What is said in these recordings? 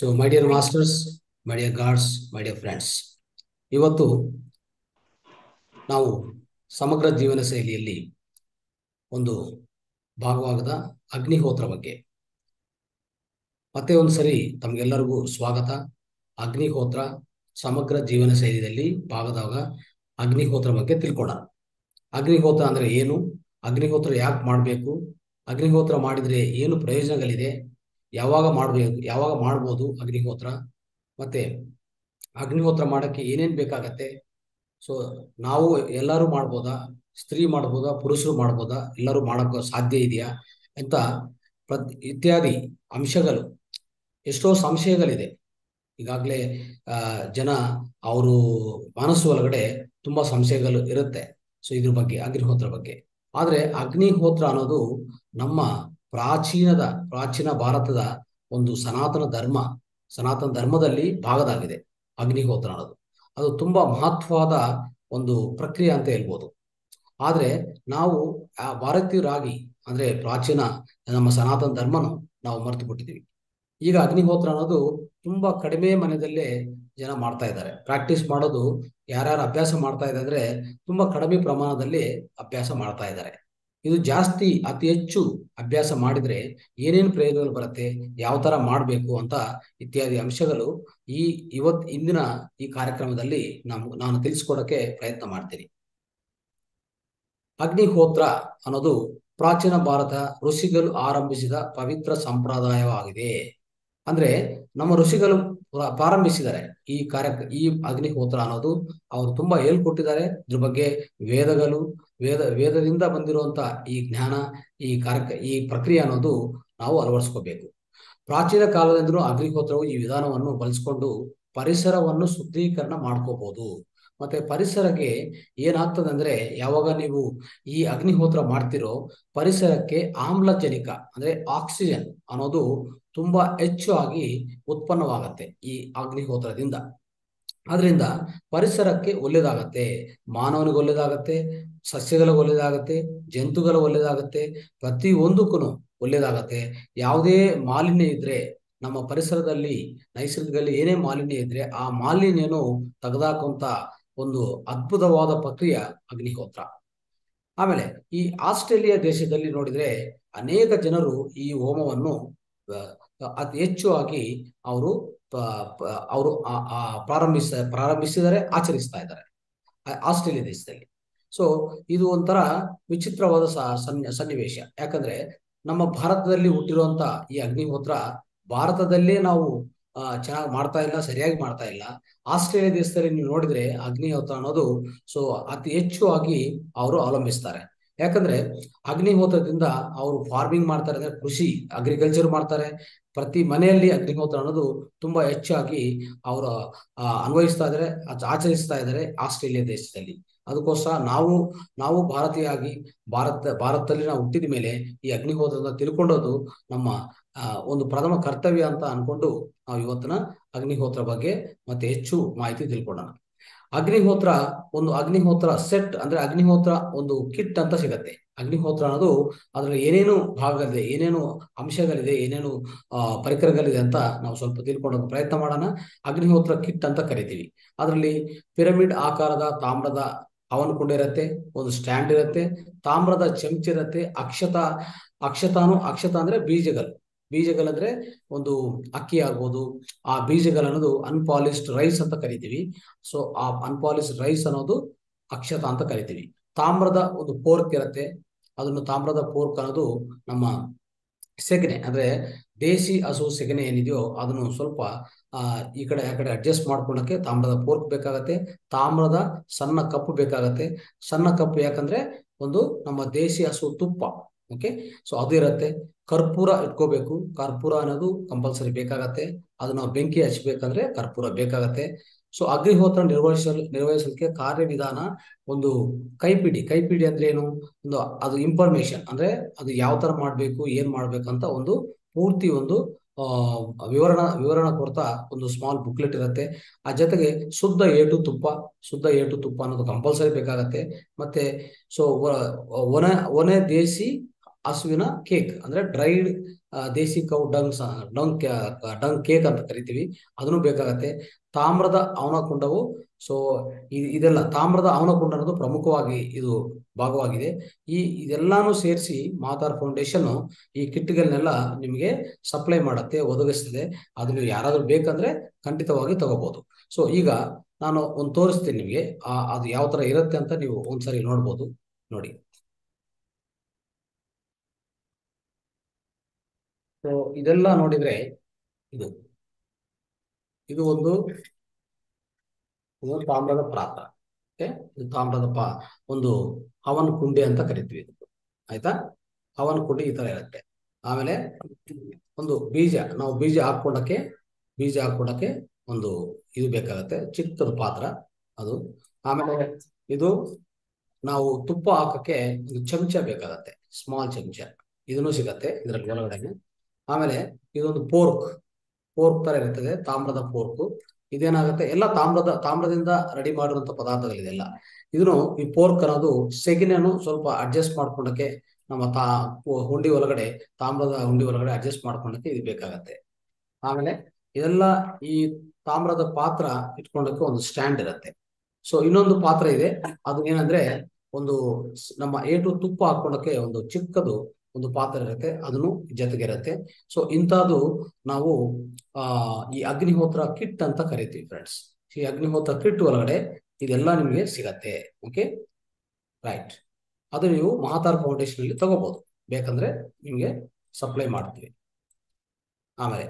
so my dear masters my dear gods my dear friends ಇವತ್ತು ನಾವು ಸಮಗ್ರ ಜೀವನ ಶೈಲಿಯಲ್ಲಿ ಒಂದು ಭಾಗವಾಗದ ಅಗ್ನಿಹೋತ್ರ ಬಗ್ಗೆ ಮತ್ತೆ ಒಂದು ಸರಿ ತಮಗೆಲ್ಲರಿಗೂ ಸ್ವಾಗತ ಅಗ್ನಿಹೋತ್ರ ಸಮಗ್ರ ಜೀವನ ಶೈಲಿಯಲ್ಲಿ ಭಾಗದಾಗ ಅಗ್ನಿಹೋತ್ರ ಬಗ್ಗೆ ತಿಳ್ಕೊಳ್ಳೋಣ ಅಗ್ನಿಹೋತ್ರ ಅಂದ್ರೆ ಏನು ಅಗ್ನಿಹೋತ್ರ ಯಾಕೆ ಮಾಡಬೇಕು ಅಗ್ನಿಹೋತ್ರ ಮಾಡಿದ್ರೆ ಏನು ಪ್ರಯೋಜನಗಳಿದೆ ಯಾವಾಗ ಮಾಡಬೇಕು ಯಾವಾಗ ಮಾಡ್ಬೋದು ಅಗ್ನಿಹೋತ್ರ ಮತ್ತೆ ಅಗ್ನಿಹೋತ್ರ ಮಾಡಕ್ಕೆ ಏನೇನ್ ಬೇಕಾಗತ್ತೆ ಸೊ ನಾವು ಎಲ್ಲರೂ ಮಾಡ್ಬೋದಾ ಸ್ತ್ರೀ ಮಾಡ್ಬೋದಾ ಪುರುಷರು ಮಾಡ್ಬೋದಾ ಎಲ್ಲರೂ ಮಾಡಕ್ಕೆ ಸಾಧ್ಯ ಇದೆಯಾ ಅಂತ ಪ್ರತ್ ಇತ್ಯಾದಿ ಅಂಶಗಳು ಎಷ್ಟೋ ಸಂಶಯಗಳಿದೆ ಈಗಾಗಲೇ ಆ ಜನ ಅವರು ಮನಸ್ಸು ಒಳಗಡೆ ತುಂಬಾ ಸಂಶಯಗಳು ಇರುತ್ತೆ ಸೊ ಇದ್ರ ಬಗ್ಗೆ ಅಗ್ನಿಹೋತ್ರ ಬಗ್ಗೆ ಆದ್ರೆ ಅಗ್ನಿಹೋತ್ರ ಅನ್ನೋದು ನಮ್ಮ ಪ್ರಾಚೀನದ ಪ್ರಾಚೀನ ಭಾರತದ ಒಂದು ಸನಾತನ ಧರ್ಮ ಸನಾತನ ಧರ್ಮದಲ್ಲಿ ಭಾಗದಾಗಿದೆ ಅಗ್ನಿಹೋತ್ರ ಅನ್ನೋದು ಅದು ತುಂಬಾ ಮಹತ್ವವಾದ ಒಂದು ಪ್ರಕ್ರಿಯೆ ಅಂತ ಹೇಳ್ಬೋದು ಆದ್ರೆ ನಾವು ಆ ಭಾರತೀಯರಾಗಿ ಅಂದ್ರೆ ಪ್ರಾಚೀನ ನಮ್ಮ ಸನಾತನ ಧರ್ಮನು ನಾವು ಮರೆತು ಬಿಟ್ಟಿದ್ದೀವಿ ಈಗ ಅಗ್ನಿಹೋತ್ರ ಅನ್ನೋದು ತುಂಬಾ ಕಡಿಮೆ ಮನೆಯಲ್ಲೇ ಜನ ಮಾಡ್ತಾ ಇದ್ದಾರೆ ಪ್ರಾಕ್ಟೀಸ್ ಮಾಡೋದು ಯಾರ್ಯಾರು ಅಭ್ಯಾಸ ಮಾಡ್ತಾ ಇದೆ ಅಂದ್ರೆ ತುಂಬಾ ಕಡಿಮೆ ಪ್ರಮಾಣದಲ್ಲಿ ಅಭ್ಯಾಸ ಮಾಡ್ತಾ ಇದ್ದಾರೆ ಇದು ಜಾಸ್ತಿ ಅತಿ ಹೆಚ್ಚು ಅಭ್ಯಾಸ ಮಾಡಿದ್ರೆ ಏನೇನು ಪ್ರಯೋಜನಗಳು ಬರುತ್ತೆ ಯಾವ ತರ ಮಾಡಬೇಕು ಅಂತ ಇತ್ಯಾದಿ ಅಂಶಗಳು ಈ ಇವತ್ ಇಂದಿನ ಈ ಕಾರ್ಯಕ್ರಮದಲ್ಲಿ ನಮ್ ನಾನು ತಿಳಿಸ್ಕೊಡಕ್ಕೆ ಪ್ರಯತ್ನ ಮಾಡ್ತೀನಿ ಅಗ್ನಿಹೋತ್ರ ಅನ್ನೋದು ಪ್ರಾಚೀನ ಭಾರತ ಋಷಿಗಳು ಆರಂಭಿಸಿದ ಪವಿತ್ರ ಸಂಪ್ರದಾಯವಾಗಿದೆ ಅಂದ್ರೆ ನಮ್ಮ ಋಷಿಗಳು ಪ್ರಾರಂಭಿಸಿದ್ದಾರೆ ಈ ಕಾರ್ಯ ಈ ಅಗ್ನಿಹೋತ್ರ ಅನ್ನೋದು ಅವರು ತುಂಬಾ ಹೇಳ್ಕೊಟ್ಟಿದ್ದಾರೆ ಇದ್ರ ಬಗ್ಗೆ ವೇದಗಳು ವೇದ ವೇದದಿಂದ ಬಂದಿರುವಂತ ಈ ಜ್ಞಾನ ಈ ಕಾರ್ಯ ಈ ಪ್ರಕ್ರಿಯೆ ಅನ್ನೋದು ನಾವು ಅಳವಡಿಸ್ಕೋಬೇಕು ಪ್ರಾಚೀನ ಕಾಲದಿಂದಲೂ ಅಗ್ನಿಹೋತ್ರವು ಈ ವಿಧಾನವನ್ನು ಬಳಸ್ಕೊಂಡು ಪರಿಸರವನ್ನು ಶುದ್ಧೀಕರಣ ಮಾಡ್ಕೋಬಹುದು ಮತ್ತೆ ಪರಿಸರಕ್ಕೆ ಏನಾಗ್ತದೆ ಅಂದ್ರೆ ಯಾವಾಗ ನೀವು ಈ ಅಗ್ನಿಹೋತ್ರ ಮಾಡ್ತಿರೋ ಪರಿಸರಕ್ಕೆ ಆಮ್ಲಜನಕ ಅಂದ್ರೆ ಆಕ್ಸಿಜನ್ ಅನ್ನೋದು ತುಂಬಾ ಹೆಚ್ಚು ಆಗಿ ಉತ್ಪನ್ನವಾಗತ್ತೆ ಈ ಅಗ್ನಿಹೋತ್ರದಿಂದ ಅದರಿಂದ ಪರಿಸರಕ್ಕೆ ಒಳ್ಳೇದಾಗತ್ತೆ ಮಾನವನಿಗೆ ಒಳ್ಳೇದಾಗತ್ತೆ ಸಸ್ಯಗಳಿಗೆ ಒಳ್ಳೇದಾಗತ್ತೆ ಜಂತುಗಳ ಒಳ್ಳೇದಾಗತ್ತೆ ಪ್ರತಿ ಒಂದಕ್ಕೂ ಒಳ್ಳೇದಾಗತ್ತೆ ಯಾವುದೇ ಮಾಲಿನ್ಯ ಇದ್ರೆ ನಮ್ಮ ಪರಿಸರದಲ್ಲಿ ನೈಸರ್ಗಿಕದಲ್ಲಿ ಏನೇ ಮಾಲಿನ್ಯ ಇದ್ರೆ ಆ ಮಾಲಿನ್ಯನು ತೆಗೆದಾಕುವಂತ ಒಂದು ಅದ್ಭುತವಾದ ಪ್ರಕ್ರಿಯೆ ಅಗ್ನಿಹೋತ್ರ ಆಮೇಲೆ ಈ ಆಸ್ಟ್ರೇಲಿಯಾ ದೇಶದಲ್ಲಿ ನೋಡಿದ್ರೆ ಅನೇಕ ಜನರು ಈ ಹೋಮವನ್ನು ಅತಿ ಹೆಚ್ಚು ಆಗಿ ಅವರು ಅವರು ಪ್ರಾರಂಭಿಸ ಪ್ರಾರಂಭಿಸಿದರೆ ಆಚರಿಸ್ತಾ ಇದ್ದಾರೆ ಆಸ್ಟ್ರೇಲಿಯಾ ದೇಶದಲ್ಲಿ ಸೊ ಇದು ಒಂಥರ ವಿಚಿತ್ರವಾದ ಸನ್ನಿವೇಶ ಯಾಕಂದ್ರೆ ನಮ್ಮ ಭಾರತದಲ್ಲಿ ಹುಟ್ಟಿರುವಂತ ಈ ಅಗ್ನಿಹೋತ್ರ ಭಾರತದಲ್ಲೇ ನಾವು ಚೆನ್ನಾಗಿ ಮಾಡ್ತಾ ಇಲ್ಲ ಸರಿಯಾಗಿ ಮಾಡ್ತಾ ಇಲ್ಲ ಆಸ್ಟ್ರೇಲಿಯಾ ದೇಶದಲ್ಲಿ ನೀವು ನೋಡಿದ್ರೆ ಅಗ್ನಿಹೋತ್ರ ಅನ್ನೋದು ಸೊ ಅತಿ ಹೆಚ್ಚು ಆಗಿ ಅವರು ಅವಲಂಬಿಸ್ತಾರೆ ಯಾಕಂದ್ರೆ ಅಗ್ನಿಹೋತ್ರದಿಂದ ಅವರು ಫಾರ್ಮಿಂಗ್ ಮಾಡ್ತಾರೆ ಅಂದ್ರೆ ಕೃಷಿ ಅಗ್ರಿಕಲ್ಚರ್ ಮಾಡ್ತಾರೆ ಪ್ರತಿ ಮನೆಯಲ್ಲಿ ಅಗ್ನಿಹೋತ್ರ ಅನ್ನೋದು ತುಂಬಾ ಹೆಚ್ಚಾಗಿ ಅವರು ಅನ್ವಯಿಸ್ತಾ ಇದ್ದಾರೆ ಆಚರಿಸ್ತಾ ಇದ್ದಾರೆ ಆಸ್ಟ್ರೇಲಿಯಾ ದೇಶದಲ್ಲಿ ಅದಕ್ಕೋಸ್ಕರ ನಾವು ನಾವು ಭಾರತೀಯ ಆಗಿ ಭಾರತ ಭಾರತದಲ್ಲಿ ನಾವು ಹುಟ್ಟಿದ ಮೇಲೆ ಈ ಅಗ್ನಿಹೋತ್ರದ ತಿಳ್ಕೊಂಡೋದು ನಮ್ಮ ಒಂದು ಪ್ರಥಮ ಕರ್ತವ್ಯ ಅಂತ ಅನ್ಕೊಂಡು ನಾವು ಇವತ್ತಿನ ಅಗ್ನಿಹೋತ್ರ ಬಗ್ಗೆ ಮತ್ತೆ ಹೆಚ್ಚು ಮಾಹಿತಿ ತಿಳ್ಕೊಳ್ಳೋಣ ಅಗ್ನಿಹೋತ್ರ ಒಂದು ಅಗ್ನಿಹೋತ್ರ ಸೆಟ್ ಅಂದ್ರೆ ಅಗ್ನಿಹೋತ್ರ ಒಂದು ಕಿಟ್ ಅಂತ ಸಿಗತ್ತೆ ಅಗ್ನಿಹೋತ್ರ ಅನ್ನೋದು ಅದ್ರಲ್ಲಿ ಏನೇನು ಭಾಗಗಳಿದೆ ಏನೇನು ಅಂಶಗಳಿದೆ ಏನೇನು ಪರಿಕರಗಳಿದೆ ಅಂತ ನಾವು ಸ್ವಲ್ಪ ತಿಳ್ಕೊಳ್ಳೋಕೆ ಪ್ರಯತ್ನ ಮಾಡೋಣ ಅಗ್ನಿಹೋತ್ರ ಕಿಟ್ ಅಂತ ಕರಿತೀವಿ ಅದರಲ್ಲಿ ಪಿರಮಿಡ್ ಆಕಾರದ ತಾಮ್ರದ ಅವನಕುಂಡ ಇರತ್ತೆ ಒಂದು ಸ್ಟ್ಯಾಂಡ್ ಇರುತ್ತೆ ತಾಮ್ರದ ಚಮಚ ಇರತ್ತೆ ಅಕ್ಷತ ಅಕ್ಷತಾನು ಅಕ್ಷತ ಅಂದ್ರೆ ಬೀಜಗಳು ಬೀಜಗಳಂದ್ರೆ ಒಂದು ಅಕ್ಕಿ ಆಗ್ಬೋದು ಆ ಬೀಜಗಳನ್ನೋದು ಅನ್ಪಾಲಿಸ್ಡ್ ರೈಸ್ ಅಂತ ಕರಿತೀವಿ ಸೊ ಆ ಅನ್ಪಾಲಿಸ್ಡ್ ರೈಸ್ ಅನ್ನೋದು ಅಕ್ಷತ ಅಂತ ಕರಿತೀವಿ ತಾಮ್ರದ ಒಂದು ಪೋರ್ಕ್ ಇರುತ್ತೆ ಅದನ್ನು ತಾಮ್ರದ ಪೋರ್ಕ್ ಅನ್ನೋದು ನಮ್ಮ ಸೆಗಣೆ ಅಂದ್ರೆ ದೇಸಿ ಹಸು ಸೆಗಣೆ ಏನಿದೆಯೋ ಅದನ್ನು ಸ್ವಲ್ಪ ಆ ಈ ಕಡೆ ಆ ಕಡೆ ಅಡ್ಜಸ್ಟ್ ಮಾಡ್ಕೊಳಕ್ಕೆ ತಾಮ್ರದ ಪೋರ್ಕ್ ಬೇಕಾಗತ್ತೆ ತಾಮ್ರದ ಸಣ್ಣ ಕಪ್ಪು ಬೇಕಾಗತ್ತೆ ಸಣ್ಣ ಕಪ್ಪು ಯಾಕಂದ್ರೆ ಒಂದು ನಮ್ಮ ದೇಸಿ ಹಸು ತುಪ್ಪ ಓಕೆ ಸೊ ಅದು ಇರತ್ತೆ ಕರ್ಪೂರ ಇಟ್ಕೋಬೇಕು ಕರ್ಪೂರ ಅನ್ನೋದು ಕಂಪಲ್ಸರಿ ಬೇಕಾಗತ್ತೆ ಅದು ನಾವು ಬೆಂಕಿ ಹಚ್ಬೇಕಂದ್ರೆ ಕರ್ಪೂರ ಬೇಕಾಗತ್ತೆ ಸೊ ಅಗ್ನಿಹೋತ್ರ ನಿರ್ವಹಿಸಲ್ ನಿರ್ವಹಿಸಲಿಕ್ಕೆ ಕಾರ್ಯವಿಧಾನ ಒಂದು ಕೈಪಿಡಿ ಕೈಪಿಡಿ ಅಂದ್ರೆ ಏನು ಒಂದು ಅದು ಇನ್ಫಾರ್ಮೇಶನ್ ಅಂದ್ರೆ ಅದು ಯಾವ ತರ ಮಾಡ್ಬೇಕು ಏನ್ ಮಾಡ್ಬೇಕಂತ ಒಂದು ಪೂರ್ತಿ ಒಂದು ಆ ವಿವರಣ ವಿವರಣ ಕೊಡ್ತಾ ಒಂದು ಸ್ಮಾಲ್ ಬುಕ್ಲೆಟ್ ಇರುತ್ತೆ ಆ ಜೊತೆಗೆ ಶುದ್ಧ ಏಟು ತುಪ್ಪ ಶುದ್ಧ ಏಟು ತುಪ್ಪ ಅನ್ನೋದು ಕಂಪಲ್ಸರಿ ಬೇಕಾಗತ್ತೆ ಮತ್ತೆ ಸೊ ಒನ ಒನೆ ದೇಸಿ ಹಸುವಿನ ಕೇಕ್ ಅಂದ್ರೆ dried desi cow dung dung dung cake ಅಂತ ಕರಿತೀವಿ ಅದನ್ನು ಬೇಕಾಗತ್ತೆ ತಾಮ್ರದ ಅವನಕುಂಡವು ಸೊ ಇದೆಲ್ಲ ತಾಮ್ರದ ಅವನಕುಂಡ ಅನ್ನೋದು ಪ್ರಮುಖವಾಗಿ ಇದು ಭಾಗವಾಗಿದೆ ಈ ಇದೆಲ್ಲಾನು ಸೇರಿಸಿ ಮಾತಾರ್ ಫೌಂಡೇಶನ್ ಈ ಕಿಟ್ಗಳನ್ನೆಲ್ಲ ನಿಮಗೆ ಸಪ್ಲೈ ಮಾಡುತ್ತೆ ಒದಗಿಸ್ತದೆ ಅದು ನೀವು ಯಾರಾದ್ರೂ ಬೇಕಂದ್ರೆ ಖಂಡಿತವಾಗಿ ತಗೋಬಹುದು ಸೊ ಈಗ ನಾನು ಒಂದು ತೋರಿಸ್ತೀನಿ ನಿಮಗೆ ಆ ಅದು ಯಾವ ತರ ಇರುತ್ತೆ ಅಂತ ನೀವು ಒಂದ್ಸರಿ ನೋಡ್ಬೋದು ನೋಡಿ ಸೊ ಇದೆಲ್ಲ ನೋಡಿದ್ರೆ ಇದು ಇದು ಒಂದು ಇದು ತಾಮ್ರದ ಪಾತ್ರ ಓಕೆ ಇದು ತಾಮ್ರದ ಪಾ ಒಂದು ಹವನ್ ಕುಂಡಿ ಅಂತ ಕರಿತೀವಿ ಇದು ಆಯ್ತಾ ಹವನ್ ಕುಂಡಿ ಈ ತರ ಇರುತ್ತೆ ಆಮೇಲೆ ಒಂದು ಬೀಜ ನಾವು ಬೀಜ ಹಾಕೊಳಕ್ಕೆ ಬೀಜ ಹಾಕೊಳಕ್ಕೆ ಒಂದು ಇದು ಬೇಕಾಗತ್ತೆ ಚಿಕ್ಕದ ಪಾತ್ರ ಅದು ಆಮೇಲೆ ಇದು ನಾವು ತುಪ್ಪ ಹಾಕಕ್ಕೆ ಒಂದು ಚಮಚ ಬೇಕಾಗತ್ತೆ ಸ್ಮಾಲ್ ಚಮಚ ಇದನ್ನು ಸಿಗತ್ತೆ ಇದರಲ್ಲಿ ಒಳಗಡೆ ಆಮೇಲೆ ಇದೊಂದು ಪೋರ್ಕ್ ಪೋರ್ಕ್ ತರ ಇರ್ತದೆ ತಾಮ್ರದ ಪೋರ್ಕ್ ಇದೇನಾಗುತ್ತೆ ಎಲ್ಲ ತಾಮ್ರದ ತಾಮ್ರದಿಂದ ರೆಡಿ ಮಾಡಿರುವಂತ ಪದಾರ್ಥಗಳಿದೆಲ್ಲ ಇದನ್ನು ಈ ಪೋರ್ಕ್ ಅನ್ನೋದು ಸೆಗಿನನ್ನು ಸ್ವಲ್ಪ ಅಡ್ಜಸ್ಟ್ ಮಾಡ್ಕೊಂಡಕ್ಕೆ ನಮ್ಮ ತಾ ಹುಂಡಿ ಒಳಗಡೆ ತಾಮ್ರದ ಹುಂಡಿ ಒಳಗಡೆ ಅಡ್ಜಸ್ಟ್ ಮಾಡ್ಕೊಂಡಕ್ಕೆ ಇದು ಬೇಕಾಗತ್ತೆ ಆಮೇಲೆ ಇದೆಲ್ಲ ಈ ತಾಮ್ರದ ಪಾತ್ರ ಇಟ್ಕೊಂಡಕ್ಕೆ ಒಂದು ಸ್ಟ್ಯಾಂಡ್ ಇರುತ್ತೆ ಸೊ ಇನ್ನೊಂದು ಪಾತ್ರ ಇದೆ ಅದು ಏನಂದ್ರೆ ಒಂದು ನಮ್ಮ ಏಟು ತುಪ್ಪ ಹಾಕೊಂಡಕ್ಕೆ ಒಂದು ಚಿಕ್ಕದು ಒಂದು ಪಾತ್ರ ಇರುತ್ತೆ ಅದನ್ನು ಜೊತೆಗೆ ಇರುತ್ತೆ ಸೊ ಇಂಥದ್ದು ನಾವು ಆ ಈ ಅಗ್ನಿಹೋತ್ರ ಕಿಟ್ ಅಂತ ಕರಿತೀವಿ ಫ್ರೆಂಡ್ಸ್ ಈ ಅಗ್ನಿಹೋತ್ರ ಕಿಟ್ ಒಳಗಡೆ ಇದೆಲ್ಲ ನಿಮಗೆ ಸಿಗತ್ತೆ ಓಕೆ ರೈಟ್ ಅದು ನೀವು ಮಹಾತಾರ್ ಫೌಂಡೇಶನ್ ಅಲ್ಲಿ ತಗೋಬಹುದು ಬೇಕಂದ್ರೆ ನಿಮಗೆ ಸಪ್ಲೈ ಮಾಡ್ತೀವಿ ಆಮೇಲೆ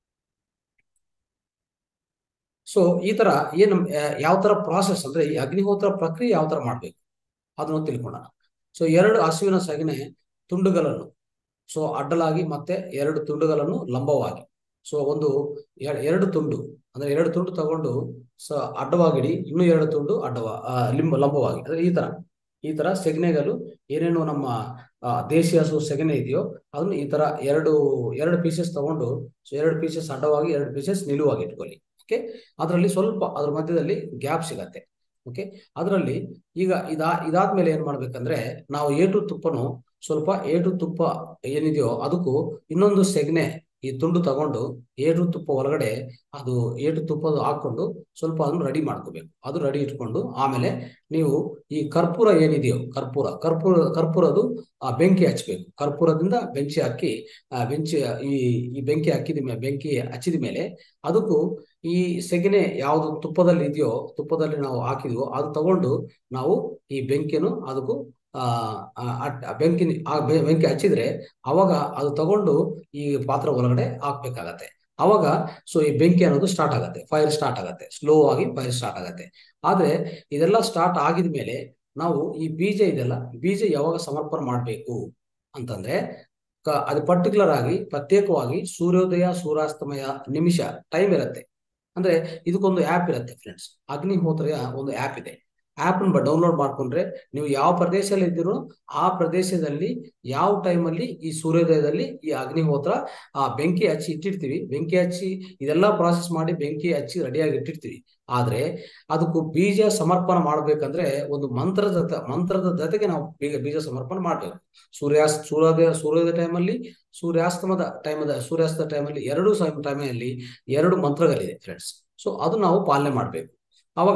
ಸೊ ಈ ತರ ಏನು ಯಾವ ತರ ಪ್ರಾಸೆಸ್ ಅಂದ್ರೆ ಈ ಅಗ್ನಿಹೋತ್ರ ಪ್ರಕ್ರಿಯೆ ಯಾವ ತರ ಮಾಡ್ಬೇಕು ಅದನ್ನು ತಿಳ್ಕೊಳ್ಳೋಣ ಸೊ ಎರಡು ಹಸುವಿನ ಸಗಣಿ ತುಂಡುಗಳನ್ನು ಸೊ ಅಡ್ಡಲಾಗಿ ಮತ್ತೆ ಎರಡು ತುಂಡುಗಳನ್ನು ಲಂಬವಾಗಿ ಸೊ ಒಂದು ಎರಡು ತುಂಡು ಅಂದ್ರೆ ಎರಡು ತುಂಡು ತಗೊಂಡು ಸೊ ಅಡ್ಡವಾಗಿಡಿ ಇನ್ನೂ ಎರಡು ತುಂಡು ಅಡ್ಡವ ಲಿಂಬ ಲಂಬವಾಗಿ ಅಂದ್ರೆ ಈ ತರ ಈ ತರ ಸೆಗಣೆಗಳು ಏನೇನು ನಮ್ಮ ದೇಶಿ ಹಸು ಸೆಗಣೆ ಇದೆಯೋ ಅದನ್ನು ಈ ತರ ಎರಡು ಎರಡು ಪೀಸಸ್ ತಗೊಂಡು ಸೊ ಎರಡು ಪೀಸಸ್ ಅಡ್ಡವಾಗಿ ಎರಡು ಪೀಸಸ್ ನಿಲುವಾಗಿ ಇಟ್ಕೊಳ್ಳಿ ಓಕೆ ಅದರಲ್ಲಿ ಸ್ವಲ್ಪ ಅದ್ರ ಮಧ್ಯದಲ್ಲಿ ಗ್ಯಾಪ್ ಸಿಗತ್ತೆ ಓಕೆ ಅದರಲ್ಲಿ ಈಗ ಇದಾ ಇದಾದ್ಮೇಲೆ ಏನ್ ಮಾಡ್ಬೇಕಂದ್ರೆ ನಾವು ಏಟು ತುಪ್ಪನು ಸ್ವಲ್ಪ ಏಟು ತುಪ್ಪ ಏನಿದೆಯೋ ಅದಕ್ಕೂ ಇನ್ನೊಂದು ಸೆಗಣೆ ಈ ತುಂಡು ತಗೊಂಡು ಏಟು ತುಪ್ಪ ಒಳಗಡೆ ಅದು ಏಟು ತುಪ್ಪದ ಹಾಕೊಂಡು ಸ್ವಲ್ಪ ಅದನ್ನು ರೆಡಿ ಮಾಡ್ಕೋಬೇಕು ಅದು ರೆಡಿ ಇಟ್ಕೊಂಡು ಆಮೇಲೆ ನೀವು ಈ ಕರ್ಪೂರ ಏನಿದೆಯೋ ಕರ್ಪೂರ ಕರ್ಪೂರ ಕರ್ಪೂರದು ಆ ಬೆಂಕಿ ಹಚ್ಬೇಕು ಕರ್ಪೂರದಿಂದ ಬೆಂಕಿ ಹಾಕಿ ಆ ಬೆಂಚಿ ಈ ಈ ಬೆಂಕಿ ಹಾಕಿದ ಮೇಲೆ ಬೆಂಕಿ ಹಚ್ಚಿದ ಮೇಲೆ ಅದಕ್ಕೂ ಈ ಸೆಗಣೆ ಯಾವುದು ತುಪ್ಪದಲ್ಲಿ ಇದೆಯೋ ತುಪ್ಪದಲ್ಲಿ ನಾವು ಹಾಕಿದ್ವೋ ಅದು ತಗೊಂಡು ನಾವು ಈ ಬೆಂಕಿಯನ್ನು ಅದಕ್ಕೂ ಆ ಬೆಂಕಿ ಆ ಬೆಂಕಿ ಹಚ್ಚಿದ್ರೆ ಅವಾಗ ಅದು ತಗೊಂಡು ಈ ಪಾತ್ರ ಒಳಗಡೆ ಹಾಕ್ಬೇಕಾಗತ್ತೆ ಅವಾಗ ಸೊ ಈ ಬೆಂಕಿ ಅನ್ನೋದು ಸ್ಟಾರ್ಟ್ ಆಗತ್ತೆ ಫೈರ್ ಸ್ಟಾರ್ಟ್ ಆಗತ್ತೆ ಸ್ಲೋ ಆಗಿ ಫೈರ್ ಸ್ಟಾರ್ಟ್ ಆಗತ್ತೆ ಆದ್ರೆ ಇದೆಲ್ಲ ಸ್ಟಾರ್ಟ್ ಆಗಿದ ಮೇಲೆ ನಾವು ಈ ಬೀಜ ಇದೆಲ್ಲ ಬೀಜ ಯಾವಾಗ ಸಮರ್ಪಣೆ ಮಾಡ್ಬೇಕು ಅಂತಂದ್ರೆ ಅದು ಪರ್ಟಿಕ್ಯುಲರ್ ಆಗಿ ಪ್ರತ್ಯೇಕವಾಗಿ ಸೂರ್ಯೋದಯ ಸೂರ್ಯಾಸ್ತಮಯ ನಿಮಿಷ ಟೈಮ್ ಇರುತ್ತೆ ಅಂದ್ರೆ ಇದಕ್ಕೊಂದು ಆ್ಯಪ್ ಇರುತ್ತೆ ಫ್ರೆಂಡ್ಸ್ ಅಗ್ನಿಹೋತ್ರೆಯ ಒಂದು ಆ್ಯಪ್ ಇದೆ ಆ್ಯಪ್ ಡೌನ್ಲೋಡ್ ಮಾಡ್ಕೊಂಡ್ರೆ ನೀವು ಯಾವ ಪ್ರದೇಶದಲ್ಲಿ ಇದ್ದೀರೋ ಆ ಪ್ರದೇಶದಲ್ಲಿ ಯಾವ ಟೈಮಲ್ಲಿ ಈ ಸೂರ್ಯೋದಯದಲ್ಲಿ ಈ ಅಗ್ನಿಹೋತ್ರ ಆ ಬೆಂಕಿ ಹಚ್ಚಿ ಇಟ್ಟಿರ್ತೀವಿ ಬೆಂಕಿ ಹಚ್ಚಿ ಇದೆಲ್ಲ ಪ್ರಾಸೆಸ್ ಮಾಡಿ ಬೆಂಕಿ ಹಚ್ಚಿ ರೆಡಿಯಾಗಿ ಇಟ್ಟಿರ್ತೀವಿ ಆದ್ರೆ ಅದಕ್ಕೂ ಬೀಜ ಸಮರ್ಪಣೆ ಮಾಡ್ಬೇಕಂದ್ರೆ ಒಂದು ಮಂತ್ರದ ಮಂತ್ರದ ಜೊತೆಗೆ ನಾವು ಬೀಜ ಬೀಜ ಸಮರ್ಪಣೆ ಮಾಡ್ಬೇಕು ಸೂರ್ಯಾಸ್ತ ಸೂರ್ಯೋದಯ ಸೂರ್ಯೋದಯ ಟೈಮಲ್ಲಿ ಸೂರ್ಯಾಸ್ತಮದ ಟೈಮದ ಸೂರ್ಯಾಸ್ತ ಟೈಮಲ್ಲಿ ಎರಡು ಟೈಮಲ್ಲಿ ಎರಡು ಮಂತ್ರಗಳಿದೆ ಫ್ರೆಂಡ್ಸ್ ಸೊ ಅದು ನಾವು ಪಾಲನೆ ಮಾಡ್ಬೇಕು ಅವಾಗ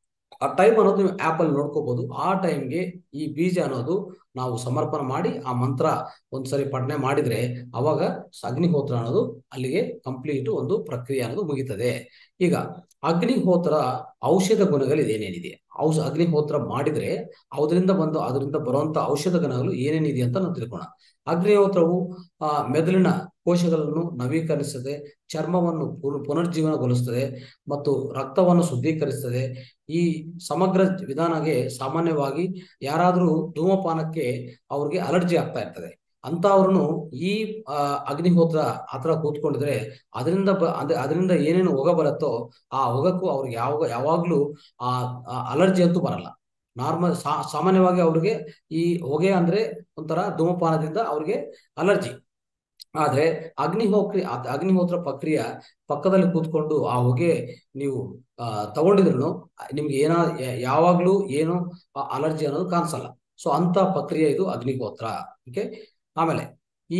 ಆ ಟೈಮ್ ಅನ್ನೋದು ನೀವು ಆ್ಯಪ್ ಅಲ್ಲಿ ನೋಡ್ಕೋಬಹುದು ಆ ಟೈಮ್ಗೆ ಈ ಬೀಜ ಅನ್ನೋದು ನಾವು ಸಮರ್ಪಣೆ ಮಾಡಿ ಆ ಮಂತ್ರ ಒಂದ್ಸರಿ ಪಠನೆ ಮಾಡಿದ್ರೆ ಅವಾಗ ಅಗ್ನಿಹೋತ್ರ ಅನ್ನೋದು ಅಲ್ಲಿಗೆ ಕಂಪ್ಲೀಟ್ ಒಂದು ಪ್ರಕ್ರಿಯೆ ಅನ್ನೋದು ಮುಗಿತದೆ ಈಗ ಅಗ್ನಿಹೋತ್ರ ಔಷಧ ಗುಣಗಳು ಏನೇನಿದೆ ಔಷ ಅಗ್ನಿಹೋತ್ರ ಮಾಡಿದ್ರೆ ಅದರಿಂದ ಬಂದು ಅದರಿಂದ ಬರುವಂತ ಔಷಧ ಗುಣಗಳು ಏನೇನಿದೆ ಅಂತ ನಾವು ತಿಳ್ಕೋಣ ಅಗ್ನಿಹೋತ್ರವು ಆ ಮೆದುಳಿನ ಕೋಶಗಳನ್ನು ನವೀಕರಿಸುತ್ತದೆ ಚರ್ಮವನ್ನು ಪುನರ್ಜೀವನಗೊಳಿಸುತ್ತದೆ ಮತ್ತು ರಕ್ತವನ್ನು ಶುದ್ಧೀಕರಿಸುತ್ತದೆ ಈ ಸಮಗ್ರ ವಿಧಾನಗೆ ಸಾಮಾನ್ಯವಾಗಿ ಯಾರಾದರೂ ಧೂಮಪಾನಕ್ಕೆ ಅವ್ರಿಗೆ ಅಲರ್ಜಿ ಆಗ್ತಾ ಇರ್ತದೆ ಅಂತವ್ರು ಈ ಅಗ್ನಿಹೋತ್ರ ಹತ್ರ ಕೂತ್ಕೊಂಡಿದ್ರೆ ಅದರಿಂದ ಬ ಅದರಿಂದ ಏನೇನು ಹೊಗ ಬರುತ್ತೋ ಆ ಹೊಗಕ್ಕೂ ಅವ್ರಿಗೆ ಯಾವಾಗ ಯಾವಾಗ್ಲೂ ಆ ಅಲರ್ಜಿ ಅಂತೂ ಬರಲ್ಲ ನಾರ್ಮಲ್ ಸಾಮಾನ್ಯವಾಗಿ ಅವ್ರಿಗೆ ಈ ಹೊಗೆ ಅಂದ್ರೆ ಒಂಥರ ಧೂಮಪಾನದಿಂದ ಅವ್ರಿಗೆ ಅಲರ್ಜಿ ಆದ್ರೆ ಅಗ್ನಿಹೋತ್ರಿ ಅಗ್ನಿಹೋತ್ರ ಪ್ರಕ್ರಿಯೆ ಪಕ್ಕದಲ್ಲಿ ಕೂತ್ಕೊಂಡು ಆ ಹೊಗೆ ನೀವು ಅಹ್ ತಗೊಂಡಿದ್ರು ನಿಮ್ಗೆ ಏನ ಯಾವಾಗ್ಲೂ ಏನು ಅಲರ್ಜಿ ಅನ್ನೋದು ಕಾಣಿಸಲ್ಲ ಸೊ ಅಂತ ಪ್ರಕ್ರಿಯೆ ಇದು ಅಗ್ನಿಹೋತ್ರ ಓಕೆ ಆಮೇಲೆ ಈ